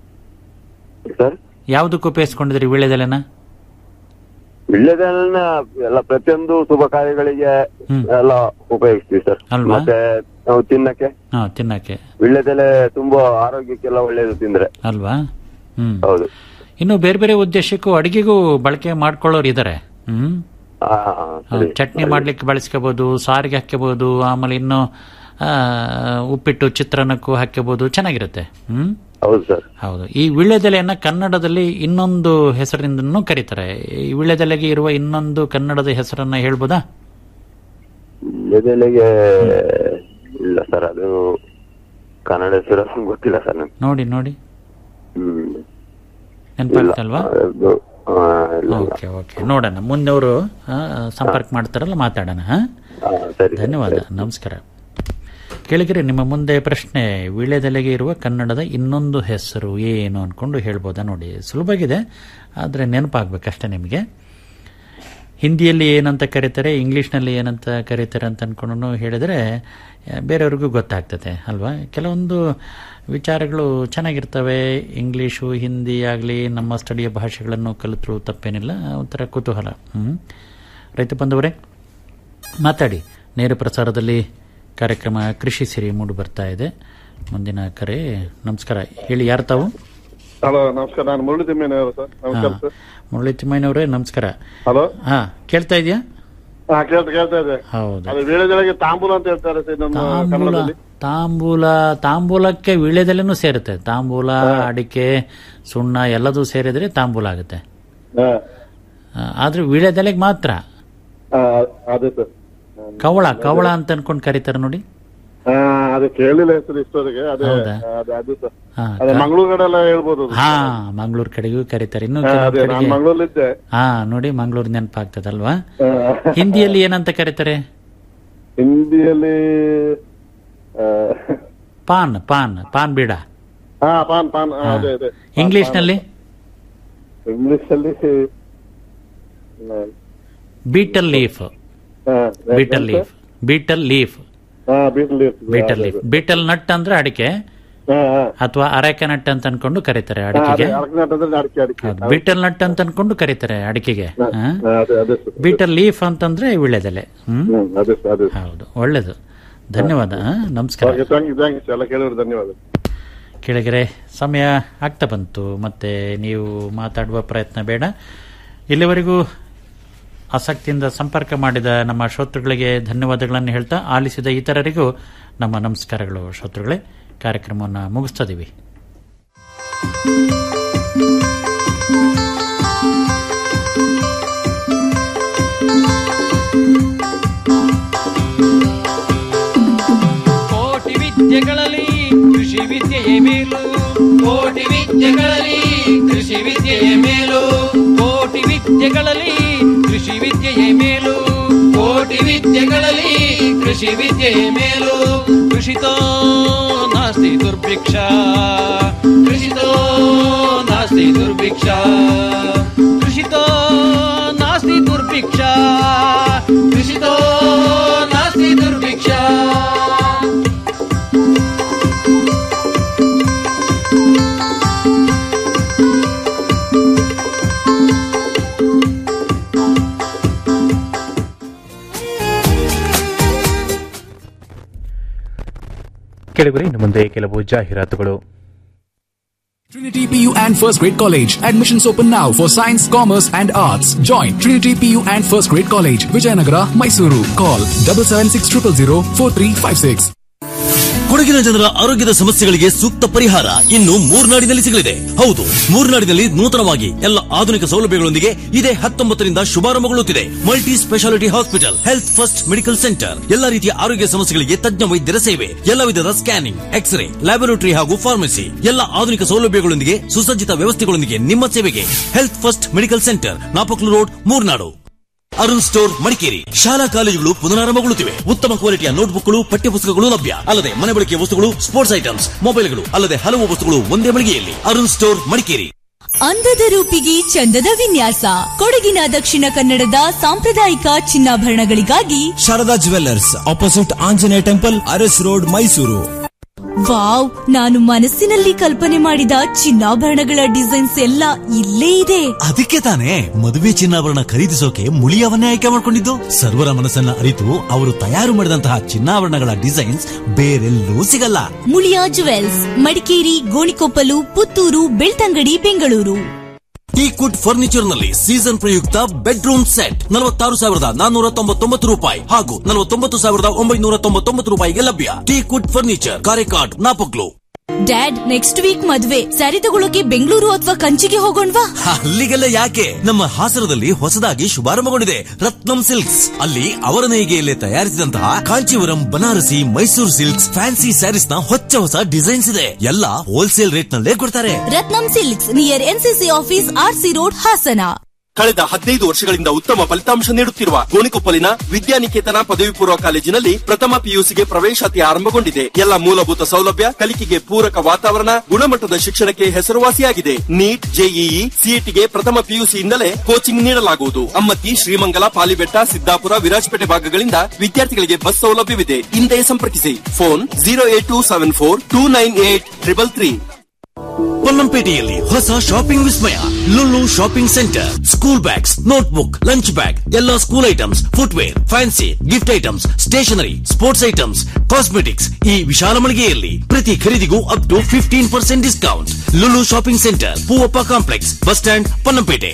ಸರ್ ಯಾವ್ದಕ್ಕೆ ಉಪಯೋಗಿಸ್ಕೊಂಡಿದಿರಿ ವೀಳ್ಯದೆಲೆನ ವಿಳ್ಯದೆಲೆನ ಎಲ್ಲ ಪ್ರತಿಯೊಂದು ಶುಭ ಕಾರ್ಯಗಳಿಗೆ ಎಲ್ಲ ಉಪಯೋಗಿಸ್ತೀವಿ ಸರ್ ಅಲ್ವಾ? ಮತ್ತೆ ನಾವು ತಿನ್ನಕ್ಕೆ ಹಾ ತಿನ್ನಕ್ಕೆ ವಿಳ್ಯದೆಲೆ ತುಂಬಾ ಆರೋಗ್ಯಕ್ಕೆಲ್ಲ ಒಳ್ಳೇದು ತಿಂದ್ರೆ ಅಲ್ವಾ ಹ್ಮ್ ಹೌದು ಇನ್ನು ಬೇರೆ ಬೇರೆ ಉದ್ದೇಶಕ್ಕೂ ಅಡಿಗೆಗೂ ಬಳಕೆ ಮಾಡ್ಕೊಳ್ಳೋರು ಇದ್ದಾರೆ ಹ್ಮ್ ಆ, ಸರಿ. ಚಟ್ನಿ ಮಾಡ್ಲಿಕ್ಕೆ ಬಳಸ್ಕೋಬಹುದು ಸಾರಿಗೆ ಹಾಕ್ಕೋಬಹುದು ಆಮೇಲೆ ಇನ್ನು ಆ, ಉಪ್ಪಿಟ್ಟು ಚಿತ್ರಾನ್ನಕ್ಕೂ ಹಾಕ್ಕೋಬಹುದು ಚೆನ್ನಾಗಿರುತ್ತೆ ಹ್ಮ್ ಹೌದು ಸರ್ ಹೌದು ಈ ವಿಳ್ಳೆದೆಲೆಯನ್ನ ಕನ್ನಡದಲ್ಲಿ ಇನ್ನೊಂದು ಹೆಸರಿಂದನೂ ಕರೀತಾರೆ ಈ ವಿಳ್ಳೆದೆಲೆಗೆ ಇರುವ ಇನ್ನೊಂದು ಕನ್ನಡದ ಹೆಸರನ್ನ ಹೇಳ್ಬೋದಾ ಎದೆಲೆಗೆ ಇಲ್ಲ ಸರ್ ಅದು ಕನ್ನಡ ಹೆಸರು ಅಷ್ಟೊಂದು ಗೊತ್ತಿಲ್ಲ ಸರ್ ನನ್ಗೆ ನೋಡಿ ನೋಡಿ ಹ್ಮ್ ನೆನಪಾಗ್ತಲ್ವಾ ಅದು, ಆ, ಇಲ್ಲ, ಇಲ್ಲ. ಓಕೆ ಓಕೆ ನೋಡೋಣ ಮುಂದೆ ಅವರು ಸಂಪರ್ಕ ಮಾಡ್ತಾರಲ್ಲ ಮಾತಾಡೋಣ ಹಾ? ಆ, ಸರಿ ಧನ್ಯವಾದ ನಮಸ್ಕಾರ ಕೇಳಿದ್ರೆ ನಿಮ್ಮ ಮುಂದೆ ಪ್ರಶ್ನೆ ವೀಳ್ಯದೆಲೆಗೆ ಇರುವ ಕನ್ನಡದ ಇನ್ನೊಂದು ಹೆಸರು ಏನು ಅನ್ಕೊಂಡು ಹೇಳ್ಬೋದಾ ನೋಡಿ ಸುಲಭವಾಗಿದೆ ಆದರೆ ನೆನಪಾಗ್ಬೇಕಷ್ಟೇ ನಿಮಗೆ ಹಿಂದಿಯಲ್ಲಿ ಏನಂತ ಕರೀತಾರೆ ಇಂಗ್ಲೀಷ್ನಲ್ಲಿ ಏನಂತ ಕರೀತಾರೆ ಅಂತ ಅನ್ಕೊಂಡು ಹೇಳಿದರೆ ಆ, ಬೇರೆಯವ್ರಿಗೂ ಗೊತ್ತಾಗ್ತದೆ ಅಲ್ವಾ ಕೆಲವೊಂದು ವಿಚಾರಗಳು ಚೆನ್ನಾಗಿರ್ತವೆ ಇಂಗ್ಲೀಷು ಹಿಂದಿ ಆಗಲಿ ನಮ್ಮ ಸ್ಥಳೀಯ ಭಾಷೆಗಳನ್ನು ಕಲಿತರೂ ತಪ್ಪೇನಿಲ್ಲ ಒಂಥರ ಕುತೂಹಲ ಹ್ಞೂ ರೈತ ಬಂದವರೇ ಮಾತಾಡಿ ನೇರ ಪ್ರಸಾರದಲ್ಲಿ ಕಾರ್ಯಕ್ರಮ ಕೃಷಿ ಸಿರಿ ಮೂಡಿ ಬರ್ತಾ ಇದೆ ಮುಂದಿನ ಕರೆ ನಮಸ್ಕಾರ ಹೇಳಿ ಯಾರು ತಾವು ಹಲೋ ನಮಸ್ಕಾರ ನಾನು ಮುರಳಿ ತಿಮ್ಮೇನವರು ಸರ್ ನಮಸ್ಕಾರ ಸರ್ ಮುರಳಿ ತಿಮ್ಮಯ್ಯನವರೇ ನಮಸ್ಕಾರ ಹಲೋ ಹಾ ಕೇಳ್ತಾ ಇದೆಯಾ ಹಾ ಕೇಳ್ತಾ ಕೇಳ್ತಾ ಇದೆ ಹೌದು ಅದು ವೀಳ್ಯದೆಲೆಗೆ ತಾಂಬೂಲ ಅಂತ ಹೇಳ್ತಾರೆ ಸರ್ ನಮ್ಮ ತಾಂಬೂಲ ಕನ್ನಡದಲ್ಲಿ ತಾಂಬೂಲ ತಾಂಬೂಲಕ್ಕೆ ವೀಳ್ಯದೆಲೆನೂ ಸೇರುತ್ತೆ ತಾಂಬೂಲ ಅಡಿಕೆ ಸುಣ್ಣ ಎಲ್ಲದೂ ಸೇರಿದ್ರೆ ತಾಂಬೂಲ ಆಗುತ್ತೆ ಹಾ ಆ, ಆದ್ರೆ ವೀಳ್ಯದೆಲೆಗೆ ಮಾತ್ರ ಆ, ಅದೇ ಸರ್ ಕವಳ ಕವಳ ಅಂತ ಅನ್ಕೊಂಡು ಕರೀತಾರೆ ನೋಡಿ ಹಾ ಅದು ಕೇಳಿಲ್ಲ ಹೆಸರು ಇಷ್ಟವರೆಗೆ ಅದೇ ಹೌದಾ? ಅದು ಅದು ಸರ್ ಹಾ, ಅದೇ ಕ- ಮಂಗಳೂರು ಕಡೆ ಎಲ್ಲ ಹೇಳ್ಬೋದು ಅದು. ಹಾ ಮಂಗಳೂರು ಕಡೆಗೂ ಕರೀತಾರೆ ಇನ್ನು ಹಾ, ಕೆಲವು ಅದೇ ನಾನು ಕಡೆಗೆ ಮಂಗಳೂರಲ್ಲಿದ್ದೆ ಹಾ ನೋಡಿ ಮಂಗಳೂರು ನೆನಪಾಗ್ತದಲ್ವಾ ಹಾ. ಹಿಂದಿಯಲ್ಲಿ ಏನಂತ ಕರೀತಾರೆ ಹಿಂದಿಯಲ್ಲಿ ಆ, ಪಾನ್ ಪಾನ್ ಪಾನ್ ಬೀಡ ಹಾ ಪಾನ್ ಪಾನ್ ಹಾ, ಹಾ. ಅದೇ ಅದೇ ಇಂಗ್ಲಿಷ್ ನಲ್ಲಿ ಇಂಗ್ಲಿಷ್ ಅಲ್ಲಿ betel leaf betel leaf betel leaf ಹಾ betel betel leaf betel nut ಅಂದ್ರೆ ಅಡಿಕೆ ಅಥವಾ ಅರೆಕೆ ನಟ್ ಅಂತ ಅನ್ಕೊಂಡು ಕರೀತಾರೆ ಅದೇ ಅಡಿಕೆಗೆ ಅಡಕೆ ಅಂದ್ರೆ ಅಡಿಕೆ ಅಡಿಕೆ ಹೌದು ಬೀಟಲ್ ನಟ್ ಅಂತ ಅನ್ಕೊಂಡು ಕರೀತಾರೆ ಅಡಿಕೆಗೆ ಹಾ? ಹಾ, ಅದೇ ಅದೇ ಸರ್ ಬೀಟಲ್ ಲೀಫ್ ಅಂತಂದ್ರೆ ವಿಳ್ಳೆದೆಲೆ ಹ್ಮ್ ಹ್ಮ್ ಅದೇ ಸರ್ ಅದೇ ಹೌದು ಒಳ್ಳೇದು ಧನ್ಯವಾದ ಹಾ? ನಮಸ್ಕಾರ okay thank you thank you ಎಲ್ಲ ಕೇಳಿದ್ರು ಧನ್ಯವಾದ ಕೆಳಗರೆ ಸಮಯ ಆಗ್ತಾ ಬಂತು ಮತ್ತೆ ನೀವು ಮಾತಾಡುವ ಪ್ರಯತ್ನ ಬೇಡ ಇಲ್ಲಿವರೆಗೂ ಆಸಕ್ತಿಯಿಂದ ಸಂಪರ್ಕ ಮಾಡಿದ ನಮ್ಮ ಶ್ರೋತೃಗಳಿಗೆ ಧನ್ಯವಾದಗಳನ್ನು ಹೇಳ್ತಾ ಆಲಿಸಿದ ಇತರರಿಗೂ ನಮ್ಮ ನಮಸ್ಕಾರಗಳು ಶ್ರೋತೃಗಳೇ ಕಾರ್ಯಕ್ರಮವನ್ನು ಮುಗಿಸ್ತದೀವಿ ಕೋಟಿ ವಿದ್ಯೆಗಳಲ್ಲಿ ಕೃಷಿ ವಿದ್ಯೆಯೇ ಮೇಲು ಕೋಟಿ ವಿದ್ಯೆಗಳಲ್ಲಿ ಕೃಷಿ ವಿದ್ಯೆಯ ಮೇಲು ಕೋಟಿ ವಿದ್ಯೆಗಳಲ್ಲಿ ಕೃಷಿ ವಿದ್ಯೆಯೇ ಮೇಲು ಕೋಟಿ ವಿದ್ಯೆಗಳಲ್ಲಿ ಕೃಷಿ ವಿದ್ಯೆಯ ಮೇಲು ಕೃಷಿತೋ ನಾಸ್ತಿ ದುರ್ಭಿಕ್ಷ ಕೃಷಿತೋ ನಾಸ್ತಿ ದುರ್ಭಿಕ್ಷ ಕೃಷಿತೋ ನಾಸ್ತಿ ದುರ್ಭಿಕ್ಷ ಕೃಷಿತೋ ನಾಸ್ತಿ ದುರ್ಭಿಕ್ಷ ಕೆಳಗರೆ ಇನ್ನು ಮುಂದೆ ಕೆಲವು ಜಾಹೀರಾತುಗಳು Trinity PU and First Grade College. Admissions open now for Science, Commerce and Arts. Join Trinity PU and First Grade College, Vijayanagara, Mysuru. Call double seven six triple zero four three five six. ಕೊಡಗಿನ ಜನರ ಆರೋಗ್ಯದ ಸಮಸ್ಯೆಗಳಿಗೆ ಸೂಕ್ತ ಪರಿಹಾರ ಇನ್ನು ಮೂರ್ನಾಡಿನಲ್ಲಿ ಸಿಗಲಿದೆ ಹೌದು ಮೂರ್ನಾಡಿನಲ್ಲಿ ನೂತನವಾಗಿ ಎಲ್ಲ ಆಧುನಿಕ ಸೌಲಭ್ಯಗಳೊಂದಿಗೆ ಇದೇ ಹತ್ತೊಂಬತ್ತರಿಂದ ಶುಭಾರಂಭಗೊಳ್ಳುತ್ತಿದೆ multi speciality hospital health first medical centre ಎಲ್ಲ ರೀತಿಯ ಆರೋಗ್ಯ ಸಮಸ್ಯೆಗಳಿಗೆ ತಜ್ಞ ವೈದ್ಯರ ಸೇವೆ ಎಲ್ಲ ವಿಧದ ಸ್ಕ್ಯಾನಿಂಗ್ ಎಕ್ಸ್ರೇ ಲ್ಯಾಬೊರೇಟರಿ ಹಾಗೂ ಫಾರ್ಮಸಿ ಎಲ್ಲ ಆಧುನಿಕ ಸೌಲಭ್ಯಗಳೊಂದಿಗೆ ಸುಸಜ್ಜಿತ ವ್ಯವಸ್ಥೆಗಳೊಂದಿಗೆ ನಿಮ್ಮ ಸೇವೆಗೆ health first medical centre ನಾಪಕ್ಲು road Murnad Arun store Madikeri ಶಾಲಾ ಕಾಲೇಜುಗಳು ಪುನರಾರಂಭಗೊಳ್ಳುತ್ತಿವೆ ಉತ್ತಮ ಕ್ವಾಲಿಟಿಯ ನೋಟ್ಬುಕ್ಗಳು ಪಠ್ಯಪುಸ್ತಕಗಳು ಲಭ್ಯ ಅಲ್ಲದೆ ಮನೆ ಬಳಕೆಯ ವಸ್ತುಗಳು ಸ್ಪೋರ್ಟ್ಸ್ ಐಟಮ್ಸ್ ಮೊಬೈಲ್ಗಳು ಅಲ್ಲದೆ ಹಲವು ವಸ್ತುಗಳು ಒಂದೇ ಮಳಿಗೆಯಲ್ಲಿ ಅರುಣ್ ಸ್ಟೋರ್ ಮಡಿಕೇರಿ ಅಂದದ ರೂಪಿಗೆ ಚಂದದ ವಿನ್ಯಾಸ ಕೊಡಗಿನ ದಕ್ಷಿಣ ಕನ್ನಡದ ಸಾಂಪ್ರದಾಯಿಕ ಚಿನ್ನಾಭರಣಗಳಿಗಾಗಿ Sharada jewellers opposite Anjaneya temple Aras road Mysuru wow ನಾನು ಮನಸ್ಸಿನಲ್ಲಿ ಕಲ್ಪನೆ ಮಾಡಿದ ಚಿನ್ನಾಭರಣಗಳ ಡಿಸೈನ್ಸ್ ಎಲ್ಲ ಇಲ್ಲೇ ಇದೆ ಅದಕ್ಕೆ ತಾನೇ ಮದುವೆ ಚಿನ್ನಾಭರಣ ಖರೀದಿಸೋಕೆ ಮುಳಿಯವನ್ನೇ ಆಯ್ಕೆ ಮಾಡಿಕೊಂಡಿದ್ದು ಸರ್ವರ ಮನಸ್ಸನ್ನ ಅರಿತು ಅವರು ತಯಾರು ಮಾಡಿದಂತಹ ಚಿನ್ನಾಭರಣಗಳ ಡಿಸೈನ್ಸ್ ಬೇರೆಲ್ಲೂ ಸಿಗಲ್ಲ Muliya jewels Madikeri Gonikoppal Puttur Belthangady Bengaluru teakwood furniture ನಲ್ಲಿ ಸೀಸನ್ ಪ್ರಯುಕ್ತ ಬೆಡ್ರೂಮ್ ಸೆಟ್ ನಲವತ್ತಾರು ಸಾವಿರದ ನಾನ್ನೂರ ತೊಂಬತ್ತೊಂಬತ್ತು ರೂಪಾಯಿ ಹಾಗೂ ನಲವತ್ತೊಂಬತ್ತು ಸಾವಿರದ ಒಂಬೈನೂರ ತೊಂಬತ್ತೊಂಬತ್ತು ರೂಪಾಯಿಗೆ ಲಭ್ಯ teakwood furniture Karekad Napaklu dad next week ಮದ್ವೆ ಸ್ಯಾರಿ ತಗೊಳಕ್ಕೆ ಬೆಂಗಳೂರು ಅಥವಾ ಕಂಚಿಗೆ ಹೋಗೋಣವಾ ಅಲ್ಲಿಗೆಲ್ಲ ಯಾಕೆ ನಮ್ಮ ಹಾಸನದಲ್ಲಿ ಹೊಸದಾಗಿ ಶುಭಾರಂಭಗೊಂಡಿದೆ ರತ್ನಂ ಸಿಲ್ಕ್ಸ್ ಅಲ್ಲಿ ಅವರ ನೇಯ್ಗೆಯಲ್ಲೇ ತಯಾರಿಸಿದಂತಹ ಕಾಂಚೀವರಂ ಬನಾರಸಿ ಮೈಸೂರು ಸಿಲ್ಕ್ಸ್ ಫ್ಯಾನ್ಸಿ ಸ್ಯಾರೀಸ್ ನ ಹೊಚ್ಚ ಹೊಸ ಡಿಸೈನ್ಸ್ ಇದೆ ಎಲ್ಲ ಹೋಲ್ಸೇಲ್ ರೇಟ್ ನಲ್ಲೇ ಕೊಡ್ತಾರೆ Ratnam silks near NCC office RC road Hassan ಕಳೆದ ಹದಿನೈದು ವರ್ಷಗಳಿಂದ ಉತ್ತಮ ಫಲಿತಾಂಶ ನೀಡುತ್ತಿರುವ ಗೋಣಿಕೊಪ್ಪಲಿನ ವಿದ್ಯಾನಿಕೇತನ ಪದವಿ ಪೂರ್ವ ಕಾಲೇಜಿನಲ್ಲಿ ಪ್ರಥಮ ಪಿಯುಸಿಗೆ ಪ್ರವೇಶಾತಿ ಆರಂಭಗೊಂಡಿದೆ ಎಲ್ಲ ಮೂಲಭೂತ ಸೌಲಭ್ಯ ಕಲಿಕೆಗೆ ಪೂರಕ ವಾತಾವರಣ ಗುಣಮಟ್ಟದ ಶಿಕ್ಷಣಕ್ಕೆ ಹೆಸರುವಾಸಿಯಾಗಿದೆ ನೀಟ್ ಜೆಇಇ ಸಿಇಟಿಗೆ ಪ್ರಥಮ ಪಿಯುಸಿಯಿಂದಲೇ ಕೋಚಿಂಗ್ ನೀಡಲಾಗುವುದು ಅಮ್ಮತ್ತಿ ಶ್ರೀಮಂಗಲ ಪಾಲಿಬೆಟ್ಟ ಸಿದ್ದಾಪುರ ವಿರಾಜಪೇಟೆ ಭಾಗಗಳಿಂದ ವಿದ್ಯಾರ್ಥಿಗಳಿಗೆ ಬಸ್ ಸೌಲಭ್ಯವಿದೆ ಹಿಂದೆ ಸಂಪರ್ಕಿಸಿ phone zero eight two seven four two nine eight triple three ಪೊನ್ನಂಪೇಟೆಯಲ್ಲಿ ಹೊಸ ಶಾಪಿಂಗ್ ವಿಸ್ಮಯ Lullu shopping center school bags notebook lunch bag ಎಲ್ಲ school items footwear fancy gift items stationery sports items cosmetics ಈ ವಿಶಾಲ ಮಳಿಗೆಯಲ್ಲಿ ಪ್ರತಿ ಖರೀದಿಗೂ up to fifteen percent discount Lullu shopping center Poovappa complex bus stand Ponnampete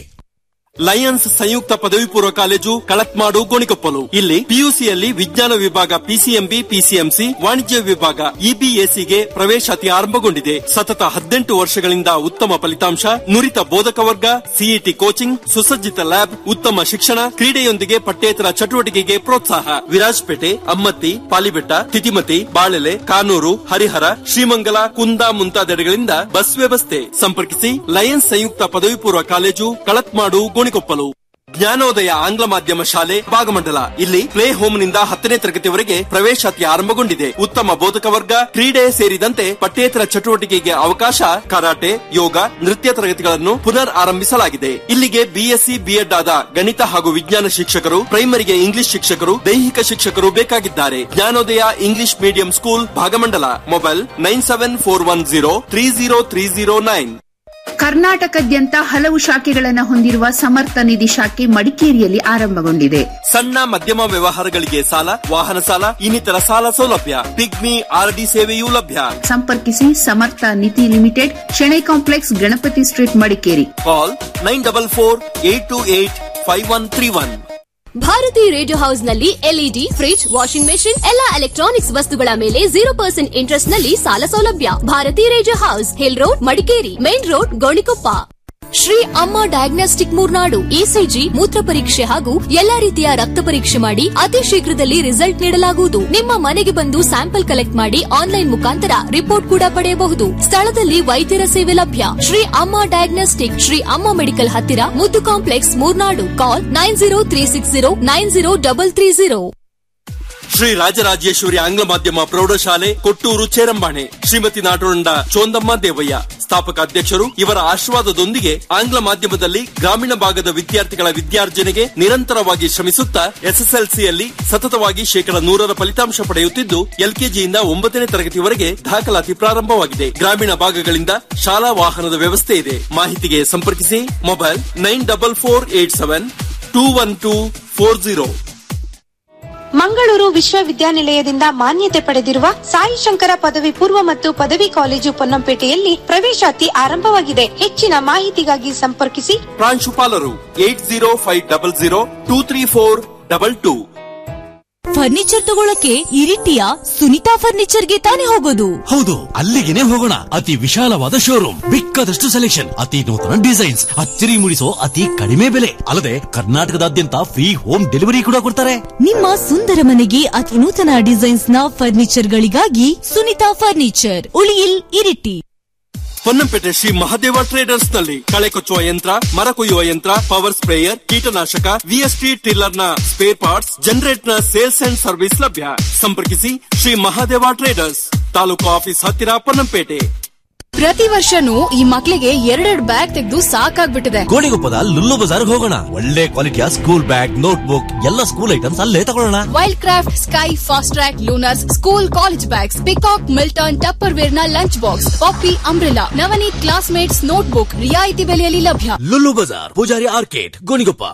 Lions ಸಂಯುಕ್ತ ಪದವಿ ಪೂರ್ವ ಕಾಲೇಜು ಕಳತ್ಮಾಡು ಗೋಣಿಕೊಪ್ಪಲು ಇಲ್ಲಿ ಪಿಯುಸಿಯಲ್ಲಿ ವಿಜ್ಞಾನ ವಿಭಾಗ ಪಿಸಿಎಂಬಿ ಪಿಸಿಎಂಸಿ ವಾಣಿಜ್ಯ ವಿಭಾಗ ಇಬಿಎಸಿಗೆ ಪ್ರವೇಶಾತಿ ಆರಂಭಗೊಂಡಿದೆ ಸತತ ಹದಿನೆಂಟು ವರ್ಷಗಳಿಂದ ಉತ್ತಮ ಫಲಿತಾಂಶ ನುರಿತ ಬೋಧಕ ವರ್ಗ ಸಿಇಟಿ ಕೋಚಿಂಗ್ ಸುಸಜ್ಜಿತ ಲ್ಯಾಬ್ ಉತ್ತಮ ಶಿಕ್ಷಣ ಕ್ರೀಡೆಯೊಂದಿಗೆ ಪಠ್ಯೇತರ ಚಟುವಟಿಕೆಗೆ ಪ್ರೋತ್ಸಾಹ ವಿರಾಜಪೇಟೆ ಅಮ್ಮತ್ತಿ ಪಾಲಿಬೆಟ್ಟ ತಿತಿಮತಿ ಬಾಳೆಲೆ ಕಾನೂರು ಹರಿಹರ ಶ್ರೀಮಂಗಲ ಕುಂದ ಮುಂತಾದೆಡೆಗಳಿಂದ ಬಸ್ ವ್ಯವಸ್ಥೆ ಸಂಪರ್ಕಿಸಿ ಲಯನ್ಸ್ ಸಂಯುಕ್ತ ಪದವಿ ಪೂರ್ವ ಕಾಲೇಜು ಕಳತ್ಮಾಡು ಗೋಣಿಕೊಪ್ಪಲು ಜ್ಞಾನೋದಯ ಆಂಗ್ಲ ಮಾಧ್ಯಮ ಶಾಲೆ ಭಾಗಮಂಡಲ ಇಲ್ಲಿ ಪ್ಲೇ ಹೋಮ್ನಿಂದ ಹತ್ತನೇ ತರಗತಿವರೆಗೆ ಪ್ರವೇಶಾತಿ ಆರಂಭಗೊಂಡಿದೆ ಉತ್ತಮ ಬೋಧಕ ವರ್ಗ ಕ್ರೀಡೆ ಸೇರಿದಂತೆ ಪಠ್ಯೇತರ ಚಟುವಟಿಕೆಗೆ ಅವಕಾಶ ಕರಾಟೆ ಯೋಗ ನೃತ್ಯ ತರಗತಿಗಳನ್ನು ಪುನರ್ ಆರಂಭಿಸಲಾಗಿದೆ ಇಲ್ಲಿಗೆ ಬಿಎಸ್ಸಿ ಬಿಎಡ್ ಆದ ಗಣಿತ ಹಾಗೂ ವಿಜ್ಞಾನ ಶಿಕ್ಷಕರು ಪ್ರೈಮರಿಗೆ ಇಂಗ್ಲಿಷ್ ಶಿಕ್ಷಕರು ದೈಹಿಕ ಶಿಕ್ಷಕರು ಬೇಕಾಗಿದ್ದಾರೆ Jnanodaya English medium school Bhagamandala mobile nine seven four one zero three zero three zero nine ಕರ್ನಾಟಕದ್ಯಂತ ಹಲವು ಶಾಖೆಗಳನ್ನು ಹೊಂದಿರುವ ಸಮರ್ಥ ನಿಧಿ ಶಾಖೆ ಮಡಿಕೇರಿಯಲ್ಲಿ ಆರಂಭಗೊಂಡಿದೆ ಸಣ್ಣ ಮಧ್ಯಮ ವ್ಯವಹಾರಗಳಿಗೆ ಸಾಲ ವಾಹನ ಸಾಲ ಇನ್ನಿತರ ಸಾಲ ಸೌಲಭ್ಯ ಪಿಗ್ಮಿ ಆರ್ಡಿ ಸೇವೆಯೂ ಲಭ್ಯ ಸಂಪರ್ಕಿಸಿ Samartha Nidhi limited Shenoy complex Ganapati street Madikeri call nine double four eight two eight five one three one Bharati radio house ನಲ್ಲಿ ಎಲ್ಇಡಿ ಫ್ರಿಡ್ಜ್ ವಾಷಿಂಗ್ ಮೆಷಿನ್ ಎಲ್ಲಾ ಎಲೆಕ್ಟ್ರಾನಿಕ್ಸ್ ವಸ್ತುಗಳ ಮೇಲೆ ಜೀರೋ ಪರ್ಸೆಂಟ್ ಇಂಟ್ರೆಸ್ಟ್ ನಲ್ಲಿ ಸಾಲ ಸೌಲಭ್ಯ Bharati radio house hill road Madikeri main road Gonikoppa Shri Amma diagnostic Murnad ECG ಮೂತ್ರ ಪರೀಕ್ಷೆ ಹಾಗೂ ಎಲ್ಲಾ ರೀತಿಯ ರಕ್ತ ಪರೀಕ್ಷೆ ಮಾಡಿ ಅತಿ ಶೀಘ್ರದಲ್ಲಿ ರಿಸಲ್ಟ್ ನೀಡಲಾಗುವುದು ನಿಮ್ಮ ಮನೆಗೆ ಬಂದು ಸ್ಯಾಂಪಲ್ ಕಲೆಕ್ಟ್ ಮಾಡಿ ಆನ್ಲೈನ್ ಮುಖಾಂತರ ರಿಪೋರ್ಟ್ ಕೂಡ ಪಡೆಯಬಹುದು ಸ್ಥಳದಲ್ಲಿ ವೈದ್ಯರ ಸೇವೆ ಲಭ್ಯ ಶ್ರೀ ಅಮ್ಮ ಡಯಾಗ್ನೋಸ್ಟಿಕ್ ಶ್ರೀ ಅಮ್ಮ ಮೆಡಿಕಲ್ ಹತ್ತಿರ Muddu complex Murnadu call nine zero three six zero nine zero double three zero Shri Rajarajeshwari ಆಂಗ್ಲ ಮಾಧ್ಯಮ ಪ್ರೌಢಶಾಲೆ ಕೊಟ್ಟೂರು ಚೇರಂಬಾಣೆ ಶ್ರೀಮತಿ ನಾಟೋಂಡ ಚೋಂದಮ್ಮ ದೇವಯ್ಯ ಸ್ಥಾಪಕ ಅಧ್ಯಕ್ಷರು ಇವರ ಆಶೀರ್ವಾದದೊಂದಿಗೆ ಆಂಗ್ಲ ಮಾಧ್ಯಮದಲ್ಲಿ ಗ್ರಾಮೀಣ ಭಾಗದ ವಿದ್ಯಾರ್ಥಿಗಳ ವಿದ್ಯಾರ್ಜನೆಗೆ ನಿರಂತರವಾಗಿ ಶ್ರಮಿಸುತ್ತಾ ಎಸ್ಎಸ್ಎಲ್ಸಿಯಲ್ಲಿ ಸತತವಾಗಿ ಶೇಕಡ ನೂರರ ಫಲಿತಾಂಶ ಪಡೆಯುತ್ತಿದ್ದು ಎಲ್ಕೆಜಿಯಿಂದ ಒಂಬತ್ತನೇ ತರಗತಿವರೆಗೆ ದಾಖಲಾತಿ ಪ್ರಾರಂಭವಾಗಿದೆ ಗ್ರಾಮೀಣ ಭಾಗಗಳಿಂದ ಶಾಲಾ ವಾಹನದ ವ್ಯವಸ್ಥೆ ಇದೆ ಮಾಹಿತಿಗೆ ಸಂಪರ್ಕಿಸಿ mobile nine double four eight seven two one two four zero Mangaluru ವಿಶ್ವವಿದ್ಯಾನಿಲಯದಿಂದ ಮಾನ್ಯತೆ ಪಡೆದಿರುವ ಸಾಯಿ ಶಂಕರ ಪದವಿ ಪೂರ್ವ ಮತ್ತು ಪದವಿ ಕಾಲೇಜು ಪೊನ್ನಂಪೇಟೆಯಲ್ಲಿ ಪ್ರವೇಶಾತಿ ಆರಂಭವಾಗಿದೆ ಹೆಚ್ಚಿನ ಮಾಹಿತಿಗಾಗಿ ಸಂಪರ್ಕಿಸಿ ಪ್ರಾಂಶುಪಾಲರು eight zero five double zero two three four double two furniture ತಗೊಳಕ್ಕೆ ಇರಿಟಿಯ ಸುನಿತಾ ಫರ್ನಿಚರ್ಗೆ ತಾನೇ ಹೋಗೋದು ಹೌದು ಅಲ್ಲಿಗೆನೆ ಹೋಗೋಣ ಅತಿ ವಿಶಾಲವಾದ ಶೋರೂಮ್ ಬೇಕಾದಷ್ಟು ಸೆಲೆಕ್ಷನ್ ಅತಿ ನೂತನ ಡಿಸೈನ್ಸ್ ಅಚ್ಚರಿ ಮೂಡಿಸೋ ಅತಿ ಕಡಿಮೆ ಬೆಲೆ ಅಲ್ಲದೆ ಕರ್ನಾಟಕದಾದ್ಯಂತ ಫ್ರೀ ಹೋಮ್ ಡೆಲಿವರಿ ಕೂಡ ಕೊಡ್ತಾರೆ ನಿಮ್ಮ ಸುಂದರ ಮನೆಗೆ ಅತಿ ನೂತನ ಡಿಸೈನ್ಸ್ ನ ಫರ್ನಿಚರ್ ಗಳಿಗಾಗಿ ಸುನಿತಾ ಫರ್ನಿಚರ್ ಉಳಿಯಿಲ್ ಇರಿಟಿ ಪೊನ್ನಂಪೇಟೆ ಶ್ರೀ ಮಹದೇವ ಟ್ರೇಡರ್ಸ್ ನಲ್ಲಿ ಕಳೆ ಕೊಚ್ಚುವ ಯಂತ್ರ ಮರ ಕೊಯ್ಯುವ ಯಂತ್ರ ಪವರ್ ಸ್ಪ್ರೇಯರ್ ಕೀಟನಾಶಕ ವಿಎಸ್ಟಿ ಟಿಲ್ಲರ್ ನ ಸ್ಪೇರ್ ಪಾರ್ಟ್ಸ್ ಜನರೇಟ್ ನ ಸೇಲ್ಸ್ ಅಂಡ್ ಸರ್ವಿಸ್ ಲಭ್ಯ ಸಂಪರ್ಕಿಸಿ ಶ್ರೀ ಮಹದೇವ ಟ್ರೇಡರ್ಸ್ ತಾಲೂಕು ಆಫೀಸ್ ಹತ್ತಿರ ಪೊನ್ನಂಪೇಟೆ ಪ್ರತಿ ವರ್ಷನೂ ಈ ಮಕ್ಳಿಗೆ ಎರಡೆರಡು ಬ್ಯಾಗ್ ತೆಗೆದು ಸಾಕಾಗ್ಬಿಟ್ಟಿದೆ ಗೋಣಿಗೊಪ್ಪದ ಲುಲ್ಲು ಬಜಾರ್ ಹೋಗೋಣ ಒಳ್ಳೆ ಕ್ವಾಲಿಟಿಯ ಸ್ಕೂಲ್ ಬ್ಯಾಗ್ ನೋಟ್ ಬುಕ್ ಎಲ್ಲ ಸ್ಕೂಲ್ ಐಟಮ್ಸ್ ಅಲ್ಲೇ ತಗೊಳ್ಳೋಣ Wildcraft Sky Fastrack Lunars school college bags Peacock Milton Tupperware ನ lunch box Poppy umbrella Navneet Classmates notebook ರಿಯಾಯಿತಿ ಬೆಲೆಯಲ್ಲಿ ಲಭ್ಯ ಲುಲ್ಲು ಬಜಾರ್ ಪೂಜಾರಿ ಆರ್ಕೇಟ್ ಗೋಣಿಗೊಪ್ಪ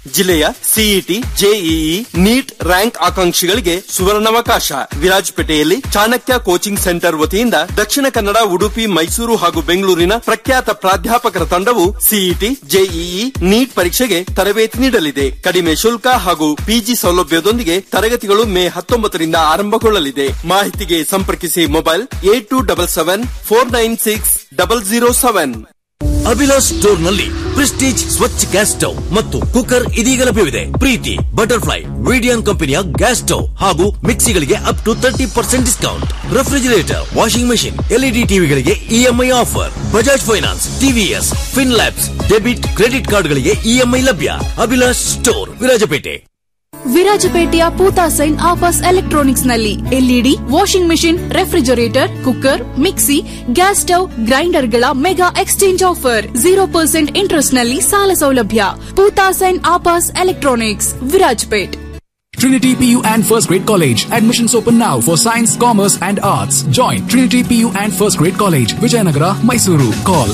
ಜಿಲ್ಲೆಯ ಸಿಇಟಿ ಜೆಇಇ ನೀಟ್ ರ್ಯಾಂಕ್ ಆಕಾಂಕ್ಷಿಗಳಿಗೆ ಸುವರ್ಣಾವಕಾಶ ವಿರಾಜಪೇಟೆಯಲ್ಲಿ ಚಾಣಕ್ಯ ಕೋಚಿಂಗ್ ಸೆಂಟರ್ ವತಿಯಿಂದ ದಕ್ಷಿಣ ಕನ್ನಡ ಉಡುಪಿ ಮೈಸೂರು ಹಾಗೂ ಬೆಂಗಳೂರಿನ ಪ್ರಖ್ಯಾತ ಪ್ರಾಧ್ಯಾಪಕರ ತಂಡವು ಸಿಇಟಿ ಜೆಇಇ ನೀಟ್ ಪರೀಕ್ಷೆಗೆ ತರಬೇತಿ ನೀಡಲಿದೆ ಕಡಿಮೆ ಶುಲ್ಕ ಹಾಗೂ ಪಿಜಿ ಸೌಲಭ್ಯದೊಂದಿಗೆ ತರಗತಿಗಳು ಮೇ ಹತ್ತೊಂಬತ್ತರಿಂದ ಆರಂಭಗೊಳ್ಳಲಿದೆ ಮಾಹಿತಿಗೆ ಸಂಪರ್ಕಿಸಿ mobile eight two double seven four nine six double zero seven Abhilash store ನಲ್ಲಿ ಪ್ರೆಸ್ಟೀಜ್ ಸ್ವಚ್ಛ ಗ್ಯಾಸ್ ಸ್ಟವ್ ಮತ್ತು ಕುಕ್ಕರ್ ಇದೀಗ ಲಭ್ಯವಿದೆ ಪ್ರೀತಿ ಬಟರ್ಫ್ಲೈ ವಿಡಿಯನ್ ಕಂಪನಿಯ ಗ್ಯಾಸ್ ಸ್ಟವ್ ಹಾಗೂ ಮಿಕ್ಸಿಗಳಿಗೆ up to thirty percent discount refrigerator washing machine LED ಟಿವಿಗಳಿಗೆ EMI offer Bajaj finance TVS fin labs debit credit ಕಾರ್ಡ್ಗಳಿಗೆ ಇಎಂಐ ಲಭ್ಯ ಅಭಿಲಾಷ್ ಸ್ಟೋರ್ ವಿರಾಜಪೇಟೆ ವಿರಾಜಪೇಟೆಯ ಪೂತಾ ಸೈನ್ ಆಫರ್ಸ್ ಎಲೆಕ್ಟ್ರಾನಿಕ್ಸ್ ನಲ್ಲಿ LED washing machine refrigerator cooker mixie gas stove ಗ್ರೈಂಡರ್ಗಳ mega exchange offer zero percent interest ನಲ್ಲಿ ಸಾಲ ಸೌಲಭ್ಯ Pootha sign offers electronics Virajpet Trinity PU and First Grade College. Admissions open now for Science, Commerce and Arts. Join Trinity PU and First Grade College, Vijayanagara, Mysuru. Call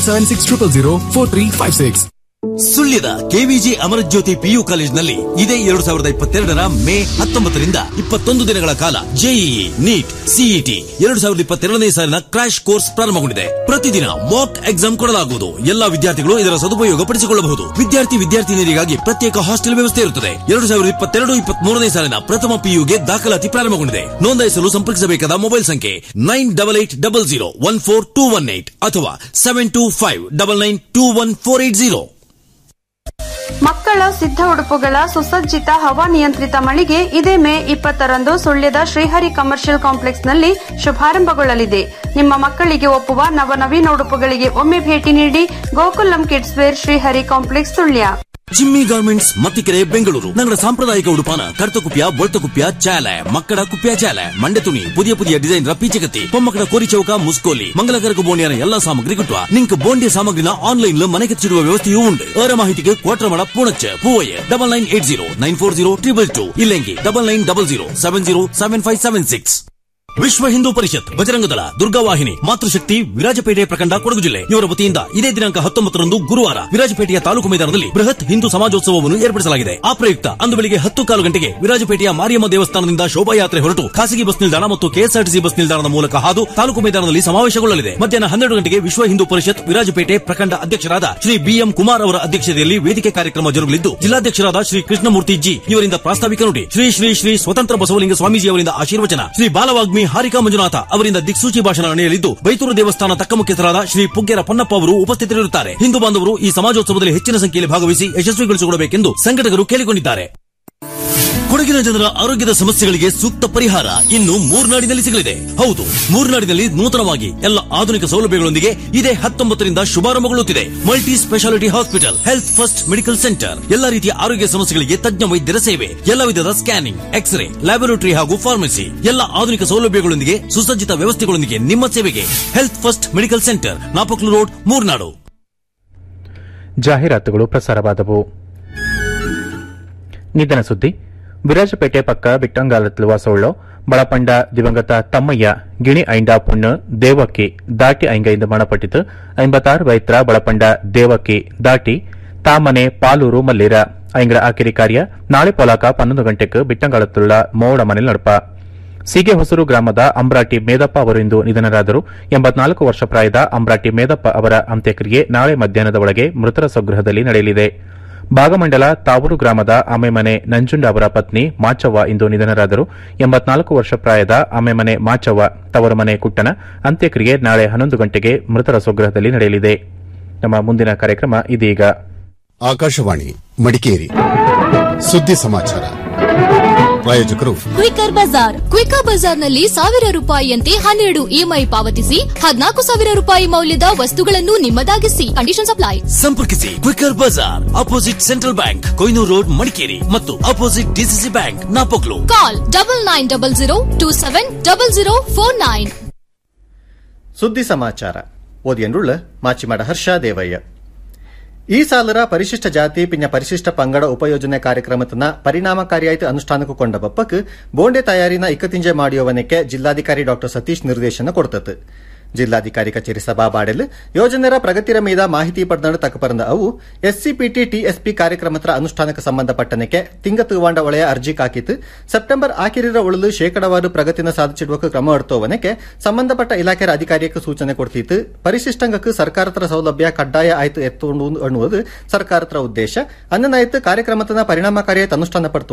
776 ಸುಳ್ಯದ KVG Amarajyothi PU ಕಾಲೇಜಿನಲ್ಲಿ ಇದೇ ಎರಡು ಸಾವಿರದ ಇಪ್ಪತ್ತೆರಡರ ಮೇ ಹತ್ತೊಂಬತ್ತರಿಂದ ಇಪ್ಪತ್ತೊಂದು ದಿನಗಳ ಕಾಲ ಜೆಇಇ ನೀಟ್ ಸಿಇಟಿ ಎರಡು ಸಾವಿರದ ಇಪ್ಪತ್ತೆರಡನೇ ಸಾಲಿನ ಕ್ರಾಶ್ ಕೋರ್ಸ್ ಪ್ರಾರಂಭಗೊಂಡಿದೆ ಪ್ರತಿದಿನ ಮಾಕ್ ಎಕ್ಸಾಮ್ ಕೊಡಲಾಗುವುದು ಎಲ್ಲಾ ವಿದ್ಯಾರ್ಥಿಗಳು ಇದರ ಸದುಪಯೋಗ ಪಡಿಸಿಕೊಳ್ಳಬಹುದು ವಿದ್ಯಾರ್ಥಿ ವಿದ್ಯಾರ್ಥಿನಿಯರಿಗಾಗಿ ಪ್ರತ್ಯೇಕ ಹಾಸ್ಟೆಲ್ ವ್ಯವಸ್ಥೆ ಇರುತ್ತದೆ ಎರಡು ಸಾವಿರದ ಇಪ್ಪತ್ತೆರಡು ಇಪ್ಪತ್ಮೂರನೇ ಸಾಲಿನ ಪ್ರಥಮ ಪಿಯುಗೆ ದಾಖಲಾತಿ ಪ್ರಾರಂಭಗೊಂಡಿದೆ ನೋಂದಾಯಿಸಲು ಸಂಪರ್ಕಿಸಬೇಕಾದ ಮೊಬೈಲ್ ಸಂಖ್ಯೆ nine double eight double zero one four two one eight ಅಥವಾ seven two five double nine two one four eight zero ಮಕ್ಕಳ ಸಿದ್ಧ ಉಡುಪುಗಳ ಸುಸಜ್ಜಿತ ಹವಾನಿಯಂತ್ರಿತ ಮಳಿಗೆ ಇದೇ ಮೇ ಇಪ್ಪತ್ತರಂದು ಸುಳ್ಯದ ಶ್ರೀಹರಿ ಕಮರ್ಷಿಯಲ್ ಕಾಂಪ್ಲೆಕ್ಸ್ನಲ್ಲಿ ಶುಭಾರಂಭಗೊಳ್ಳಲಿದೆ ನಿಮ್ಮ ಮಕ್ಕಳಿಗೆ ಒಪ್ಪುವ ನವನವೀನ ಉಡುಪುಗಳಿಗೆ ಒಮ್ಮೆ ಭೇಟಿ ನೀಡಿ Gokulam kids wear Shrihari complex Sullia Jimmy garments Mathikere Bengaluru ഞങ്ങളുടെ സാമ്പ്രദായിക ഉടുപ്പാന കറുത്ത കുപ്പിയ വെളുത്ത കുപ്പിയ ചേല മക്കട കുപ്പിയ ചേല മണ്ട തുണി പുതിയ പുതിയ ഡിಸೈನ್ ಪೀಚಕತ್ತಿ ಪೊಮ್ಮಕ್ಕಳ ಕೋರಿ ಚೌಕ ಮುಸ್ಕೋಲಿ ಮಂಗಲಕರಕ ಬೋಣಿಯನ ಎಲ್ಲಾ ಸಾಮಗ್ರಿ കിട്ടുക ನಿಂಕ್ ಬೋಂಡಿಯ ಸಾಮಗ್ರಿನ ಆನ್ಲೈನ್ ಮನೆಗೆಚ್ಚಿಡುವ ವ್ಯವಸ್ಥೆಯೂ ಉಂಟು ಅವರ ಮಾಹಿತಿಗೆ Kotramada Poonacha Poovaiah double nine eight zero nine four zero triple two ಇಲ್ಲೆಂಗಿ double nine double zero seven zero seven five seven six Vishwa Hindu ಪರಿಷತ್ ಬಜರಂಗ ದಳ ದುರ್ಗಾವಾಹಿನಿ ಮಾತೃಶಕ್ತಿ ವಿರಾಜಪೇಟೆ ಪ್ರಖಂಡ ಕೊಡಗು ಜಿಲ್ಲೆ ಇವರ ವತಿಯಿಂದ ಇದೇ ದಿನಾಂಕ ಹತ್ತೊಂಬತ್ತರಂದು ಗುರುವಾರ ವಿರಾಜಪೇಟೆಯ ತಾಲೂಕು ಮೈದಾನದಲ್ಲಿ ಬೃಹತ್ ಹಿಂದೂ ಸಮಾಜೋತ್ಸವವನ್ನು ಏರ್ಪಡಿಸಲಾಗಿದೆ ಆ ಪ್ರಯುಕ್ತ ಅಂದು ಬೆಳಿಗ್ಗೆ ಹತ್ತು ಕಾಲು ಗಂಟೆಗೆ ವಿರಾಜಪೇಟೆಯ ಮಾರಿಯಮ್ಮ ದೇವಸ್ಥಾನದಿಂದ ಶೋಭಾಯಾತ್ರೆ ಹೊರಟು ಖಾಸಗಿ ಬಸ್ ನಿಲ್ದಾಣ ಮತ್ತು ಕೆಎಸ್ಆರ್ಟಿಸಿ ಬಸ್ ನಿಲ್ದಾಣದ ಮೂಲಕ ಹಾದು ತಾಲೂಕು ಮೈದಾನದಲ್ಲಿ ಸಮಾವೇಶಗೊಳ್ಳಲಿದೆ ಮಧ್ಯಾಹ್ನ ಹನ್ನೆರಡು ಗಂಟೆಗೆ ವಿಶ್ವ ಹಿಂದೂ ಪರಿಷತ್ ವಿರಾಜಪೇಟೆ ಪ್ರಖಂಡ ಅಧ್ಯಕ್ಷರಾದ ಶ್ರೀ ಬಿಎಂ ಕುಮಾರ್ ಅವರ ಅಧ್ಯಕ್ಷತೆಯಲ್ಲಿ ವೇದಿಕೆ ಕಾರ್ಯಕ್ರಮ ಜರುಗಲಿದ್ದು ಜಿಲ್ಲಾಧ್ಯಕ್ಷರಾದ ಶ್ರೀ ಕೃಷ್ಣಮೂರ್ತಿ ಜಿ ಇವರಿಂದ ಪ್ರಾಸ್ತಾವಿಕ ನುಡಿ ಶ್ರೀ ಶ್ರೀ ಶ್ರೀ ಸ್ವತಂತ್ರ ಬಸವಲಿಂಗ ಸ್ವಾಮೀಜಿ ಅವರಿಂದ ಆಶೀರ್ವಚನ ಶ್ರೀ ಬಾಲವಾಗ್ಮಿ ಹಾರಿಕಾ ಮಂಜುನಾಥ ಅವರಿಂದ ದಿಕ್ಸೂಚಿ ಭಾಷಣ ನಡೆಯಲಿದ್ದು ಬೈತೂರು ದೇವಸ್ಥಾನ ತಕ್ಕ ಮುಖ್ಯಸ್ಥರಾದ ಶ್ರೀ ಪುಗ್ಗೆರ ಪೊನ್ನಪ್ಪ ಅವರು ಉಪಸ್ಥಿತರಿರುತ್ತಾರೆ ಹಿಂದೂ ಬಾಂಧವರು ಈ ಸಮಾಜೋತ್ಸವದಲ್ಲಿ ಹೆಚ್ಚಿನ ಸಂಖ್ಯೆಯಲ್ಲಿ ಭಾಗವಹಿಸಿ ಯಶಸ್ವಿಗೊಳಿಸಿಕೊಡಬೇಕೆಂದು ಸಂಘಟಕರು ಕೇಳಿಕೊಂಡಿದ್ದಾರೆ ಕೊಡಗಿನ ಜನರ ಆರೋಗ್ಯದ ಸಮಸ್ಯೆಗಳಿಗೆ ಸೂಕ್ತ ಪರಿಹಾರ ಇನ್ನು ಮೂರ್ನಾಡಿನಲ್ಲಿ ಸಿಗಲಿದೆ ಹೌದು ಮೂರ್ನಾಡಿನಲ್ಲಿ ನೂತನವಾಗಿ ಎಲ್ಲ ಆಧುನಿಕ ಸೌಲಭ್ಯಗಳೊಂದಿಗೆ ಇದೇ ಹತ್ತೊಂಬತ್ತರಿಂದ ಶುಭಾರಂಭಗೊಳ್ಳುತ್ತಿದೆ multi speciality hospital health first medical center ಎಲ್ಲಾ ರೀತಿಯ ಆರೋಗ್ಯ ಸಮಸ್ಯೆಗಳಿಗೆ ತಜ್ಞ ವೈದ್ಯರ ಸೇವೆ ಎಲ್ಲ ವಿಧದ ಸ್ಕ್ಯಾನಿಂಗ್ ಎಕ್ಸ್ರೇ ಲ್ಯಾಬೊರೇಟರಿ ಹಾಗೂ ಫಾರ್ಮಸಿ ಎಲ್ಲ ಆಧುನಿಕ ಸೌಲಭ್ಯಗಳೊಂದಿಗೆ ಸುಸಜ್ಜಿತ ವ್ಯವಸ್ಥೆಗಳೊಂದಿಗೆ ನಿಮ್ಮ ಸೇವೆಗೆ health first medical centre ನಾಪಕ್ಲು road Murnadu ಜಾಹೀರಾತುಗಳು ಪ್ರಸಾರವಾದವು ನಿಧನ ಸುದ್ದಿ ವಿರಾಜಪೇಟೆ ಪಕ್ಕ ಬಿಟ್ಟಂಗಾಲತ್ಲು ವಾಸವುಳ್ಳು ಬಳಪಂಡ ದಿವಂಗತ ತಮ್ಮಯ್ಯ ಗಿಣಿ ಐಂಡ ಪುಣ್ಣು ದೇವಕ್ಕಿ ದಾಟಿ ಐಂಗೈಂದು ಮರಣಪಟ್ಟಿತು ಐಂಬತ್ತಾರು ವೈತ್ರ ಬಳಪಂಡ ದೇವಕ್ಕಿ ದಾಟಿ ತಾಮನೆ ಪಾಲೂರು ಮಲ್ಲೀರ ಐಂಗ್ರ ಆಕಿರಿ ಕಾರ್ಯ ನಾಳೆ ಪೊಲಾಕ ಪನ್ನೊಂದು ಗಂಟೆಗೆ ಬಿಟ್ಟಂಗಾಲತ್ತುಳ್ಳ ಮೋಡ ಮನೆಲ್ ನಡಪ ಸೀಗೆ ಹೊಸೂರು ಗ್ರಾಮದ ಅಂಬ್ರಾಟಿ ಮೇದಪ್ಪ ಅವರು ಇಂದು ನಿಧನರಾದರು ಎಂಬತ್ನಾಲ್ಕು ವರ್ಷ ಪ್ರಾಯದ ಅಂಬ್ರಾಟಿ ಮೇದಪ್ಪ ಅವರ ಅಂತ್ಯಕ್ರಿಯೆ ನಾಳೆ ಮಧ್ಯಾಹ್ನದ ಒಳಗೆ ಮೃತರ ಸ್ವಗೃಹದಲ್ಲಿ ನಡೆಯಲಿದೆ ಭಾಗಮಂಡಲ ತಾವೂರು ಗ್ರಾಮದ ಆಮೆಮನೆ ನಂಜುಂಡ ಅವರ ಪತ್ನಿ ಮಾಚವ್ವ ಇಂದು ನಿಧನರಾದರು ಎಂಬತ್ನಾಲ್ಕು ವರ್ಷ ಪ್ರಾಯದ ಆಮೆಮನೆ ಮಾಚವ್ವ ತವರು ಮನೆ ಕುಟ್ಟನ ಅಂತ್ಯಕ್ರಿಯೆ ನಾಳೆ ಹನ್ನೊಂದು ಗಂಟೆಗೆ ಮೃತರ ಸ್ವಗೃಹದಲ್ಲಿ ನಡೆಯಲಿದೆ ನಮ್ಮ ಮುಂದಿನ ಕಾರ್ಯಕ್ರಮ ಇದೀಗ ಆಕಾಶವಾಣಿ ಮಡಿಕೇರಿ ಸುದ್ದಿ ಸಮಾಚಾರ ಪ್ರಾಯೋಜಕರು ಕ್ವಿಕರ್ ಬಜಾರ್ ಕ್ವಿಕರ್ ಬಜಾರ್ನಲ್ಲಿ ಸಾವಿರ ರೂಪಾಯಿಯಂತೆ ಹನ್ನೆರಡು ಇಎಂಐ ಪಾವತಿಸಿ ಹದಿನಾಲ್ಕು ಸಾವಿರ ರೂಪಾಯಿ ಮೌಲ್ಯದ ವಸ್ತುಗಳನ್ನು ನಿಮ್ಮದಾಗಿಸಿ ಕಂಡೀಷನ್ ಅಪ್ಲೈ ಸಂಪರ್ಕಿಸಿ Quicker Bazaar opposite central bank Koynur road Madikeri ಮತ್ತು opposite DCC bank Napoklu call double nine double zero two seven double zero four nine ಸುದ್ದಿ ಸಮಾಚಾರ ಓದಿಯನ್ರುಳ್ಳ ಮಾಚಿಮಾಡ ಹರ್ಷ ದೇವಯ್ಯ ಈ ಸಾಲರ ಪರಿಶಿಷ್ಟ ಜಾತಿ ಪಿನ್ನ ಪರಿಶಿಷ್ಟ ಪಂಗಡ ಉಪಯೋಜನೆ ಕಾರ್ಯಕ್ರಮತನ ಪರಿಣಾಮಕಾರಿಯಾಯಿತು ಅನುಷ್ಠಾನಕ್ಕೂ ಕೊಂಡ ಬಪ್ಪಕ್ ಬೋಂಡೆ ತಯಾರಿನ ಇಕ್ಕತಿಂಜೆ ಮಾಡಿಯವನಕ್ಕೆ ಜಿಲ್ಲಾಧಿಕಾರಿ ಡಾ ಸತೀಶ್ ನಿರ್ದೇಶನ ಕೊಡ್ತತ್ ಜಿಲ್ಲಾಧಿಕಾರಿ ಕಚೇರಿ ಸಭಾಬಾಡೆಲ್ ಯೋಜನೆರ ಪ್ರಗತಿರ ಮೀದ ಮಾಹಿತಿ ಪಡೆದ ತಕಪರಂದ ಅವು ಎಸ್ಸಿಪಿಟಿ ಟಿಎಸ್ಪಿ ಕಾರ್ಯಕ್ರಮದ ಅನುಷ್ಠಾನಕ್ಕೆ ಸಂಬಂಧಪಟ್ಟನಕ್ಕೆ ತಿಂಗ ತೂವಾಂಡ ಒಳೆಯ ಅರ್ಜಿ ಕಾಕಿತ್ತು ಸೆಪ್ಟೆಂಬರ್ ಆಕಿರಿರ ಉಳಲು ಶೇಕಡವಾರು ಪ್ರಗತಿನ ಸಾಧಿಸಿಡುವಕ್ಕೆ ಕ್ರಮ ಎಡ್ತೋವನಕ್ಕೆ ಸಂಬಂಧಪಟ್ಟ ಇಲಾಖೆಯ ಅಧಿಕಾರಿಯಕ್ಕೆ ಸೂಚನೆ ಕೊಡ್ತಿತ್ತು ಪರಿಶಿಷ್ಟಂಗಕ್ಕೆ ಸರ್ಕಾರತ್ರ ಸೌಲಭ್ಯ ಕಡ್ಡಾಯ ಆಯ್ತು ಎತ್ತುಕೊಂಡು ಅನ್ನುವುದು ಸರ್ಕಾರತ್ರ ಉದ್ದೇಶ ಅನ್ನನಾಯ್ತು ಕಾರ್ಯಕ್ರಮದ ಪರಿಣಾಮಕಾರಿಯಾಗಿ ಅನುಷ್ಠಾನ ಪಡ್ತು